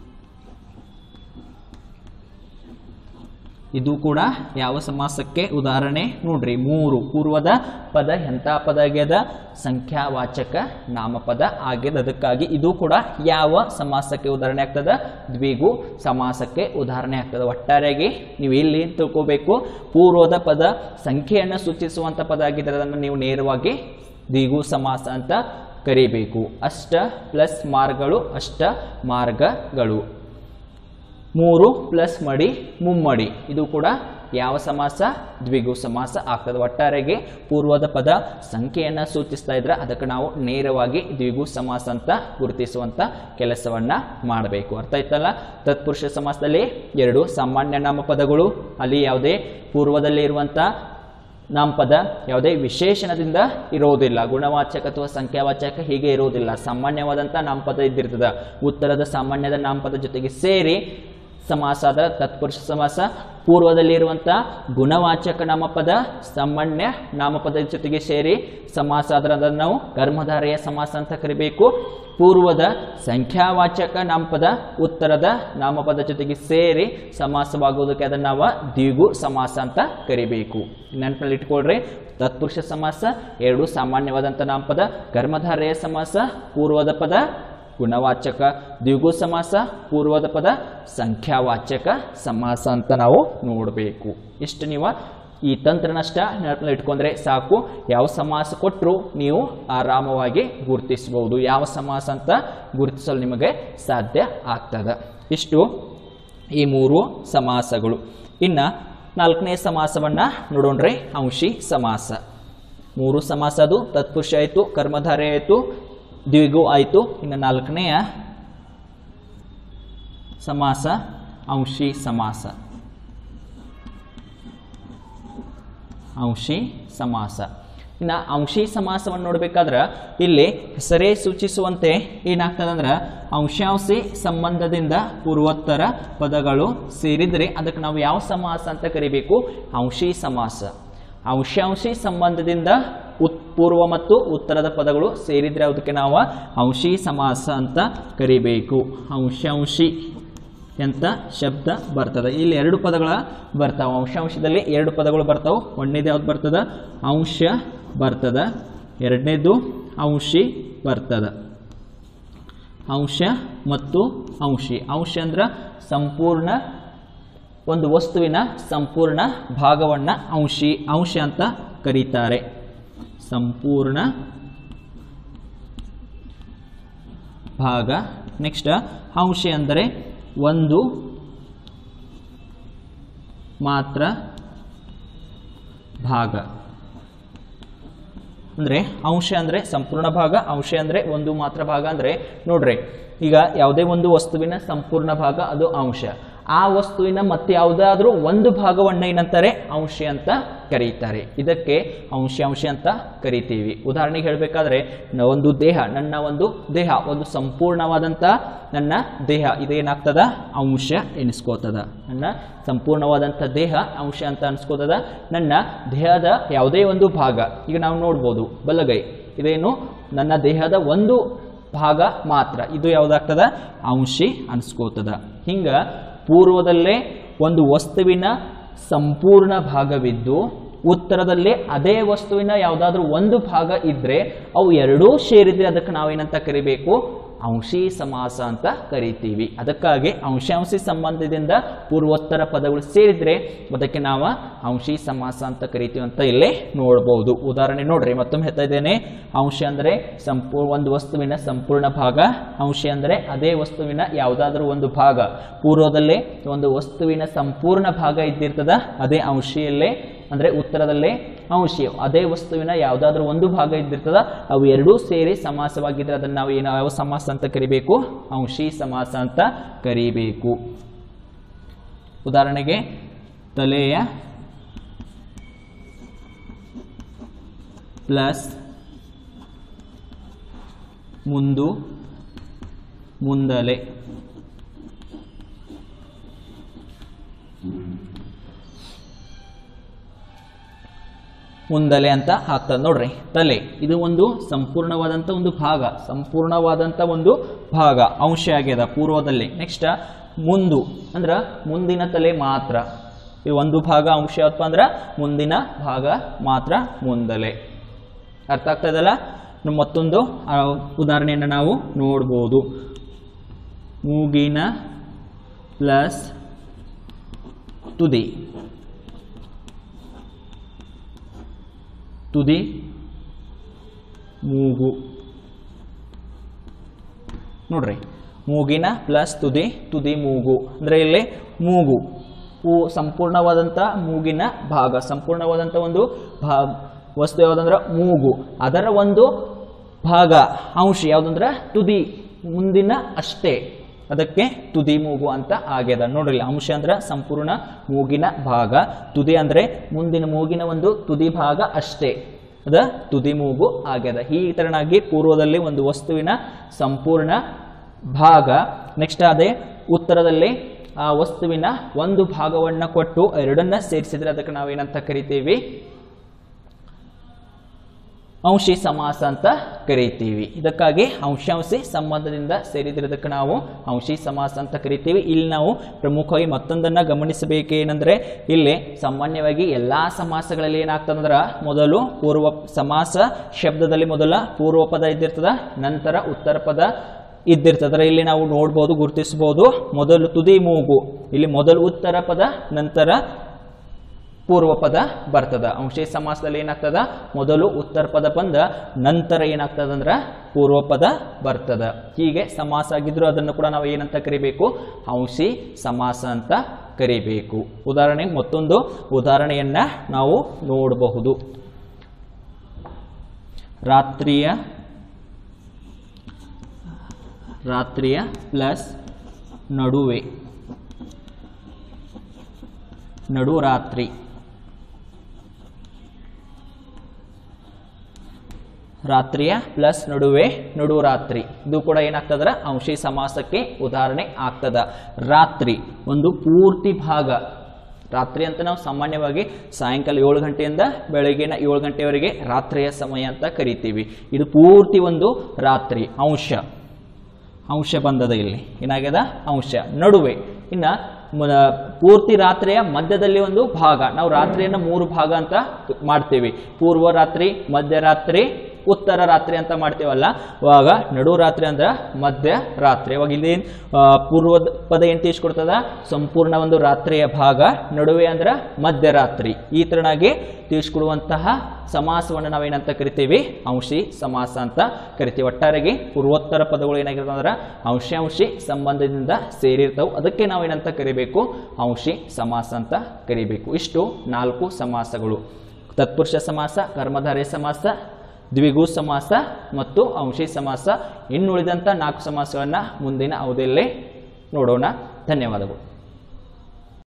ಇದು ಕೂಡ ಯಾವ ಸಮಾಸಕ್ಕೆ ಉದಾಹರಣೆ ನೋಡ್ರಿ ಮೂರು ಪೂರ್ವದ ಪದ ಎಂಥ ಪದ ಆಗ್ಯದ ಸಂಖ್ಯಾವಾಚಕ ನಾಮಪದ ಆಗ್ಯದ ಅದಕ್ಕಾಗಿ ಇದು ಕೂಡ ಯಾವ ಸಮಾಸಕ್ಕೆ ಉದಾಹರಣೆ ಆಗ್ತದ ದ್ವಿಗು ಸಮಾಸಕ್ಕೆ ಉದಾಹರಣೆ ಆಗ್ತದೆ ಒಟ್ಟಾರೆಯಾಗಿ ನೀವು ಇಲ್ಲಿ ತಿಳ್ಕೋಬೇಕು ಪೂರ್ವದ ಪದ ಸಂಖ್ಯೆಯನ್ನು ಸೂಚಿಸುವಂಥ ಪದ ಆಗಿದ್ದರೆ ಅದನ್ನು ನೀವು ನೇರವಾಗಿ ದ್ವಿಗು ಸಮಾಸ ಅಂತ ಕರಿಬೇಕು ಅಷ್ಟ ಪ್ಲಸ್ ಮಾರ್ಗಗಳು ಅಷ್ಟ ಮಾರ್ಗಗಳು ಮೂರು ಪ್ಲಸ್ ಮಡಿ ಮುಮ್ಮಡಿ ಇದು ಕೂಡ ಯಾವ ಸಮಾಸ ದ್ವಿಗು ಸಮಾಸ ಆಗ್ತದೆ ಒಟ್ಟಾರೆಗೆ ಪೂರ್ವದ ಪದ ಸಂಖ್ಯೆಯನ್ನು ಸೂಚಿಸ್ತಾ ಇದ್ರೆ ಅದಕ್ಕೆ ನಾವು ನೇರವಾಗಿ ದ್ವಿಗು ಸಮಾಸ ಅಂತ ಗುರುತಿಸುವಂಥ ಕೆಲಸವನ್ನ ಮಾಡಬೇಕು ಅರ್ಥ ಆಯ್ತಲ್ಲ ತತ್ಪುರುಷ ಸಮಾಸದಲ್ಲಿ ಎರಡು ಸಾಮಾನ್ಯ ನಾಮಪದಗಳು ಅಲ್ಲಿ ಯಾವುದೇ ಪೂರ್ವದಲ್ಲಿ ಇರುವಂಥ ನಾಮಪದ ಯಾವುದೇ ವಿಶೇಷಣದಿಂದ ಇರೋದಿಲ್ಲ ಗುಣವಾಚಕ ಅಥವಾ ಸಂಖ್ಯಾವಾಚಕ ಹೀಗೆ ಇರೋದಿಲ್ಲ ಸಾಮಾನ್ಯವಾದಂಥ ನಾಮಪದ ಇದ್ದಿರ್ತದೆ ಉತ್ತರದ ಸಾಮಾನ್ಯದ ನಾಮಪದ ಜೊತೆಗೆ ಸೇರಿ ಸಮಾಸ ಆದ ತತ್ಪುರುಷ ಸಮಾಸ ಪೂರ್ವದಲ್ಲಿರುವಂಥ ಗುಣವಾಚಕ ನಾಮಪದ ಸಾಮಾನ್ಯ ನಾಮಪದ ಜೊತೆಗೆ ಸೇರಿ ಸಮಾಸ ಆದ್ರೆ ಅದನ್ನು ನಾವು ಕರ್ಮಧಾರೆಯ ಸಮಾಸ ಅಂತ ಕರಿಬೇಕು ಪೂರ್ವದ ಸಂಖ್ಯಾವಾಚಕ ನಾಮಪದ ಉತ್ತರದ ನಾಮಪದ ಜೊತೆಗೆ ಸೇರಿ ಸಮಾಸವಾಗುವುದಕ್ಕೆ ಅದನ್ನು ನಾವು ದ್ವಿಗು ಸಮಾಸ ಅಂತ ಕರಿಬೇಕು ನೆನಪಿನಲ್ಲಿ ಇಟ್ಕೊಳ್ರಿ ತತ್ಪುರುಷ ಸಮಾಸ ಎರಡು ಸಾಮಾನ್ಯವಾದಂಥ ನಾಮಪದ ಕರ್ಮಧಾರೆಯ ಸಮಾಸ ಪೂರ್ವದ ಪದ ಗುಣವಾಚಕ ದ್ವಿಗು ಸಮಾಸ ಪೂರ್ವದ ಪದ ಸಂಖ್ಯಾವಾಚಕ ಸಮಾಸ ಅಂತ ನಾವು ನೋಡಬೇಕು ಇಷ್ಟು ನೀವು ಈ ತಂತ್ರನಷ್ಟ ನೆನಪಿನಲ್ಲಿ ಇಟ್ಕೊಂಡ್ರೆ ಸಾಕು ಯಾವ ಸಮಾಸ ಕೊಟ್ಟರು ನೀವು ಆರಾಮವಾಗಿ ಗುರುತಿಸಬಹುದು ಯಾವ ಸಮಾಸ ಅಂತ ಗುರುತಿಸಲು ನಿಮಗೆ ಸಾಧ್ಯ ಆಗ್ತದೆ ಇಷ್ಟು ಈ ಮೂರು ಸಮಾಸಗಳು ಇನ್ನು ನಾಲ್ಕನೇ ಸಮಾಸವನ್ನು ನೋಡೋಣ್ರಿ ಅಂಶಿ ಸಮಾಸ ಮೂರು ಸಮಾಸ ಅದು ತತ್ಪುರುಷ ಆಯಿತು ಕರ್ಮಧಾರೆ ಆಯಿತು ದ್ವಿಗು ಆಯಿತು ಇನ್ನು ನಾಲ್ಕನೆಯ ಸಮಾಸ ಅಂಶಿ ಸಮಾಸ ಅಂಶಿ ಸಮಾಸ ಇನ್ನು ಅಂಶಿ ಸಮಾಸವನ್ನು ನೋಡಬೇಕಾದ್ರೆ ಇಲ್ಲಿ ಹೆಸರೇ ಸೂಚಿಸುವಂತೆ ಏನಾಗ್ತದಂದ್ರೆ ಅಂಶಾಂಶಿ ಸಂಬಂಧದಿಂದ ಪೂರ್ವೋತ್ತರ ಪದಗಳು ಸೇರಿದರೆ ಅದಕ್ಕೆ ನಾವು ಯಾವ ಸಮಾಸ ಅಂತ ಕರಿಬೇಕು ಅಂಶಿ ಸಮಾಸ ಅಂಶಾಂಶಿ ಸಂಬಂಧದಿಂದ ಉತ್ ಪೂರ್ವ ಮತ್ತು ಉತ್ತರದ ಪದಗಳು ಸೇರಿದರೆ ಅದಕ್ಕೆ ನಾವು ಅಂಶಿ ಸಮಾಸ ಅಂತ ಕರಿಬೇಕು ಅಂಶಾಂಶಿ ಅಂತ ಶಬ್ದ ಬರ್ತದೆ ಇಲ್ಲಿ ಎರಡು ಪದಗಳ ಬರ್ತಾವೆ ಅಂಶಾಂಶದಲ್ಲಿ ಎರಡು ಪದಗಳು ಬರ್ತಾವೆ ಒಂದನೇದು ಯಾವ್ದು ಬರ್ತದ ಅಂಶ ಬರ್ತದ ಎರಡನೇದು ಅಂಶಿ ಬರ್ತದ ಅಂಶ ಮತ್ತು ಅಂಶಿ ಅಂಶ ಅಂದ್ರೆ ಸಂಪೂರ್ಣ ಒಂದು ವಸ್ತುವಿನ ಸಂಪೂರ್ಣ ಭಾಗವನ್ನು ಅಂಶಿ ಅಂಶ ಅಂತ ಕರೀತಾರೆ ಸಂಪೂರ್ಣ ಭಾಗ ನೆಕ್ಸ್ಟ್ ಅಂಶ ಅಂದರೆ ಒಂದು ಮಾತ್ರ ಭಾಗ ಅಂದರೆ ಅಂಶ ಅಂದರೆ ಸಂಪೂರ್ಣ ಭಾಗ ಅಂಶ ಅಂದರೆ ಒಂದು ಮಾತ್ರ ಭಾಗ ಅಂದರೆ ನೋಡ್ರಿ ಈಗ ಯಾವುದೇ ಒಂದು ವಸ್ತುವಿನ ಸಂಪೂರ್ಣ ಭಾಗ ಅದು ಅಂಶ ಆ ವಸ್ತುವಿನ ಮತ್ತೆ ಯಾವುದಾದ್ರೂ ಒಂದು ಭಾಗವನ್ನು ಏನಂತಾರೆ ಅಂಶ ಅಂತ ಕರೀತಾರೆ ಇದಕ್ಕೆ ಅಂಶಾಂಶ ಅಂತ ಕರಿತೀವಿ ಉದಾಹರಣೆಗೆ ಹೇಳಬೇಕಾದ್ರೆ ಒಂದು ದೇಹ ನನ್ನ ಒಂದು ದೇಹ ಒಂದು ಸಂಪೂರ್ಣವಾದಂಥ ನನ್ನ ದೇಹ ಇದೇನಾಗ್ತದ ಅಂಶ ಎನಿಸ್ಕೋತದ ನನ್ನ ಸಂಪೂರ್ಣವಾದಂಥ ದೇಹ ಅಂಶ ಅಂತ ಅನಿಸ್ಕೋತದ ನನ್ನ ದೇಹದ ಯಾವುದೇ ಒಂದು ಭಾಗ ಈಗ ನಾವು ನೋಡ್ಬೋದು ಬಲಗೈ ಇದೇನು ನನ್ನ ದೇಹದ ಒಂದು ಭಾಗ ಮಾತ್ರ ಇದು ಯಾವುದಾಗ್ತದ ಅಂಶಿ ಅನಿಸ್ಕೋತದ ಹಿಂಗ ಪೂರ್ವದಲ್ಲೇ ಒಂದು ವಸ್ತುವಿನ ಸಂಪೂರ್ಣ ಭಾಗವಿದ್ದು ಉತ್ತರದಲ್ಲಿ ಅದೇ ವಸ್ತುವಿನ ಯಾವುದಾದ್ರೂ ಒಂದು ಭಾಗ ಇದ್ದರೆ ಅವು ಎರಡೂ ಸೇರಿದ್ರೆ ಅದಕ್ಕೆ ನಾವೇನಂತ ಕರಿಬೇಕು ಅಂಶಿ ಸಮಾಸ ಅಂತ ಕರಿತೀವಿ ಅದಕ್ಕಾಗಿ ಅಂಶಾಂಶಿ ಸಂಬಂಧದಿಂದ ಪೂರ್ವೋತ್ತರ ಪದಗಳು ಸೇರಿದ್ರೆ ಅದಕ್ಕೆ ನಾವು ಅಂಶಿ ಸಮಾಸ ಅಂತ ಕರಿತೀವಿ ಅಂತ ಇಲ್ಲೇ ನೋಡ್ಬೋದು ಉದಾಹರಣೆ ನೋಡ್ರಿ ಮತ್ತೊಮ್ಮೆ ಹೇಳ್ತಾ ಇದ್ದೇನೆ ಅಂಶ ಅಂದರೆ ಸಂಪೂ ಒಂದು ವಸ್ತುವಿನ ಸಂಪೂರ್ಣ ಭಾಗ ಅಂಶ ಅಂದರೆ ಅದೇ ವಸ್ತುವಿನ ಯಾವುದಾದ್ರೂ ಒಂದು ಭಾಗ ಪೂರ್ವದಲ್ಲೇ ಒಂದು ವಸ್ತುವಿನ ಸಂಪೂರ್ಣ ಭಾಗ ಇದ್ದಿರ್ತದ ಅದೇ ಅಂಶಿಯಲ್ಲೇ ಅಂದರೆ ಉತ್ತರದಲ್ಲೇ ಅಂಶಿ ಅದೇ ವಸ್ತುವಿನ ಯಾವುದಾದ್ರೂ ಒಂದು ಭಾಗ ಇದ್ದಿರ್ತದ ಅವು ಎರಡೂ ಸೇರಿ ಸಮಾಸವಾಗಿದ್ದರೆ ಅದನ್ನು ನಾವು ಏನು ಯಾವ ಸಮಾಸ ಅಂತ ಕರಿಬೇಕು ಅಂಶಿ ಸಮಾಸ ಅಂತ ಕರಿಬೇಕು ಉದಾಹರಣೆಗೆ ತಲೆಯ ಪ್ಲಸ್ ಮುಂದು ಮುಂದಲೆ ಮುಂದಲೆ ಅಂತ ಹಾಕ್ತದೆ ನೋಡ್ರಿ ತಲೆ ಇದು ಒಂದು ಸಂಪೂರ್ಣವಾದಂಥ ಒಂದು ಭಾಗ ಸಂಪೂರ್ಣವಾದಂಥ ಒಂದು ಭಾಗ ಅಂಶ ಆಗ್ಯದ ಪೂರ್ವದಲ್ಲಿ ನೆಕ್ಸ್ಟ್ ಮುಂದು ಅಂದ್ರೆ ಮುಂದಿನ ತಲೆ ಮಾತ್ರ ಈ ಒಂದು ಭಾಗ ಅಂಶ ಯಾವಪ್ಪ ಅಂದ್ರೆ ಮುಂದಿನ ಭಾಗ ಮಾತ್ರ ಮುಂದಲೆ ಅರ್ಥ ಆಗ್ತದಲ್ಲ ಇನ್ನು ಮತ್ತೊಂದು ಆ, ಉದಾಹರಣೆಯನ್ನು ನಾವು ನೋಡ್ಬೋದು ಮೂಗಿನ ಪ್ಲಸ್ ತುದಿ ತುದಿ ಮೂಗು ನೋಡ್ರಿ ಮೂಗಿನ ಪ್ಲಸ್ ತುದಿ ತುದಿ ಮೂಗು ಅಂದರೆ ಇಲ್ಲಿ ಮೂಗು ಹೂ ಸಂಪೂರ್ಣವಾದಂಥ ಮೂಗಿನ ಭಾಗ ಸಂಪೂರ್ಣವಾದಂಥ ಒಂದು ಭಾ ವಸ್ತು ಯಾವುದಂದ್ರೆ ಮೂಗು ಅದರ ಒಂದು ಭಾಗ ಅಂಶ ಯಾವುದಂದ್ರೆ ತುದಿ ಮುಂದಿನ ಅಷ್ಟೇ ಅದಕ್ಕೆ ತುದಿ ಮೂಗು ಅಂತ ಆಗ್ಯದ ನೋಡ್ರಿ ಅಂಶ ಅಂದ್ರೆ ಸಂಪೂರ್ಣ ಮೂಗಿನ ಭಾಗ ತುದಿ ಅಂದ್ರೆ ಮುಂದಿನ ಮೂಗಿನ ಒಂದು ತುದಿ ಭಾಗ ಅಷ್ಟೇ ಅದ ತುದಿ ಮೂಗು ಆಗ್ಯದ ಈ ತರನಾಗಿ ಪೂರ್ವದಲ್ಲಿ ಒಂದು ವಸ್ತುವಿನ ಸಂಪೂರ್ಣ ಭಾಗ ನೆಕ್ಸ್ಟ್ ಅದೇ ಉತ್ತರದಲ್ಲಿ ಆ ವಸ್ತುವಿನ ಒಂದು ಭಾಗವನ್ನು ಕೊಟ್ಟು ಎರಡನ್ನ ಸೇರಿಸಿದ್ರೆ ಅದಕ್ಕೆ ನಾವೇನಂತ ಕರಿತೀವಿ ಅಂಶಿ ಸಮಾಸ ಅಂತ ಕರಿತೀವಿ ಇದಕ್ಕಾಗಿ ಅಂಶಾಂಶಿ ಸಂಬಂಧದಿಂದ ಸೇರಿದಿರೋದಕ್ಕೆ ನಾವು ಅಂಶಿ ಸಮಾಸ ಅಂತ ಕರಿತೀವಿ ಇಲ್ಲಿ ನಾವು ಪ್ರಮುಖವಾಗಿ ಮತ್ತೊಂದನ್ನು ಗಮನಿಸಬೇಕೇನೆಂದರೆ ಇಲ್ಲಿ ಸಾಮಾನ್ಯವಾಗಿ ಎಲ್ಲ ಸಮಾಸಗಳಲ್ಲಿ ಏನಾಗ್ತದಂದ್ರೆ ಮೊದಲು ಪೂರ್ವ ಸಮಾಸ ಶಬ್ದದಲ್ಲಿ ಮೊದಲ ಪೂರ್ವ ಪದ ಇದ್ದಿರ್ತದ ನಂತರ ಉತ್ತರ ಪದ ಇದ್ದಿರ್ತದ್ರೆ ಇಲ್ಲಿ ನಾವು ನೋಡ್ಬೋದು ಗುರುತಿಸ್ಬೋದು ಮೊದಲು ತುದಿ ಮೂಗು ಇಲ್ಲಿ ಮೊದಲು ಉತ್ತರ ಪದ ನಂತರ ಪೂರ್ವ ಪದ ಬರ್ತದ ಅಂಶಿ ಸಮಾಸದಲ್ಲಿ ಏನಾಗ್ತದ ಮೊದಲು ಉತ್ತರ ಪದ ಬಂದ ನಂತರ ಏನಾಗ್ತದ ಅಂದ್ರ ಪೂರ್ವ ಪದ ಬರ್ತದ ಹೀಗೆ ಸಮಾಸ ಆಗಿದ್ರು ಅದನ್ನು ಕೂಡ ನಾವು ಏನಂತ ಕರಿಬೇಕು ಅಂಶಿ ಸಮಾಸ ಅಂತ ಕರಿಬೇಕು ಉದಾಹರಣೆಗೆ ಮತ್ತೊಂದು ಉದಾಹರಣೆಯನ್ನ ನಾವು ನೋಡಬಹುದು ರಾತ್ರಿಯ ರಾತ್ರಿಯ ಪ್ಲಸ್ ನಡುವೆ ನಡು ರಾತ್ರಿ ರಾತ್ರಿಯ ಪ್ಲಸ್ ನಡುವೆ ನಡು ರಾತ್ರಿ ಇದು ಕೂಡ ಏನಾಗ್ತದ್ರ ಅಂಶಿ ಸಮಾಸಕ್ಕೆ ಉದಾಹರಣೆ ಆಗ್ತದ ರಾತ್ರಿ ಒಂದು ಪೂರ್ತಿ ಭಾಗ ರಾತ್ರಿ ಅಂತ ನಾವು ಸಾಮಾನ್ಯವಾಗಿ ಸಾಯಂಕಾಲ ಏಳು ಗಂಟೆಯಿಂದ ಬೆಳಗಿನ ಏಳು ಗಂಟೆವರೆಗೆ ರಾತ್ರಿಯ ಸಮಯ ಅಂತ ಕರಿತೀವಿ ಇದು ಪೂರ್ತಿ ಒಂದು ರಾತ್ರಿ ಅಂಶ ಅಂಶ ಬಂದದ ಇಲ್ಲಿ ಏನಾಗ್ಯದ ಅಂಶ ನಡುವೆ ಇನ್ನ ಮ- ಪೂರ್ತಿ ರಾತ್ರಿಯ ಮಧ್ಯದಲ್ಲಿ ಒಂದು ಭಾಗ ನಾವು ರಾತ್ರಿಯನ್ನು ಮೂರು ಭಾಗ ಅಂತ ಮಾಡ್ತೀವಿ ಪೂರ್ವ ರಾತ್ರಿ ಮಧ್ಯರಾತ್ರಿ ಉತ್ತರ ರಾತ್ರಿ ಅಂತ ಮಾಡ್ತೀವಲ್ಲ ಅವಾಗ ನಡು ರಾತ್ರಿ ಅಂದ್ರೆ ಮಧ್ಯ ರಾತ್ರಿ ಅವಾಗ ಇಲ್ಲಿ ಆ, ಪೂರ್ವದ ಪದ ಏನು ತಿಳಿಸ್ಕೊಡ್ತದ ಸಂಪೂರ್ಣ ಒಂದು ರಾತ್ರಿಯ ಭಾಗ ನಡುವೆ ಅಂದ್ರೆ ಮಧ್ಯರಾತ್ರಿ ಈ ತರನಾಗಿ ತಿಳಿಸ್ಕೊಡುವಂತಹ ಸಮಾಸವನ್ನು ನಾವೇನಂತ ಕರಿತೀವಿ ಅಂಶಿ ಸಮಾಸ ಅಂತ ಕರಿತೀವಿ ಒಟ್ಟಾರೆಗೆ ಪೂರ್ವೋತ್ತರ ಪದಗಳು ಏನಾಗಿರ್ತವೆ ಅಂದ್ರೆ ಅಂಶಿ ಸಂಬಂಧದಿಂದ ಸೇರಿರ್ತಾವೆ ಅದಕ್ಕೆ ನಾವೇನಂತ ಕರಿಬೇಕು ಅಂಶಿ ಸಮಾಸ ಅಂತ ಕರಿಬೇಕು ಇಷ್ಟು ನಾಲ್ಕು ಸಮಾಸಗಳು ತತ್ಪುರುಷ ಸಮಾಸ ಕರ್ಮಧಾರಯ ಸಮಾಸ ದ್ವಿಗು ಸಮಾಸ ಮತ್ತು ಅಂಶಿ ಸಮಾಸ ಇನ್ನುಳಿದಂಥ ನಾಲ್ಕು ಸಮಾಸಗಳನ್ನು ಮುಂದಿನ ಅವಧಿಯಲ್ಲೇ ನೋಡೋಣ ಧನ್ಯವಾದಗಳು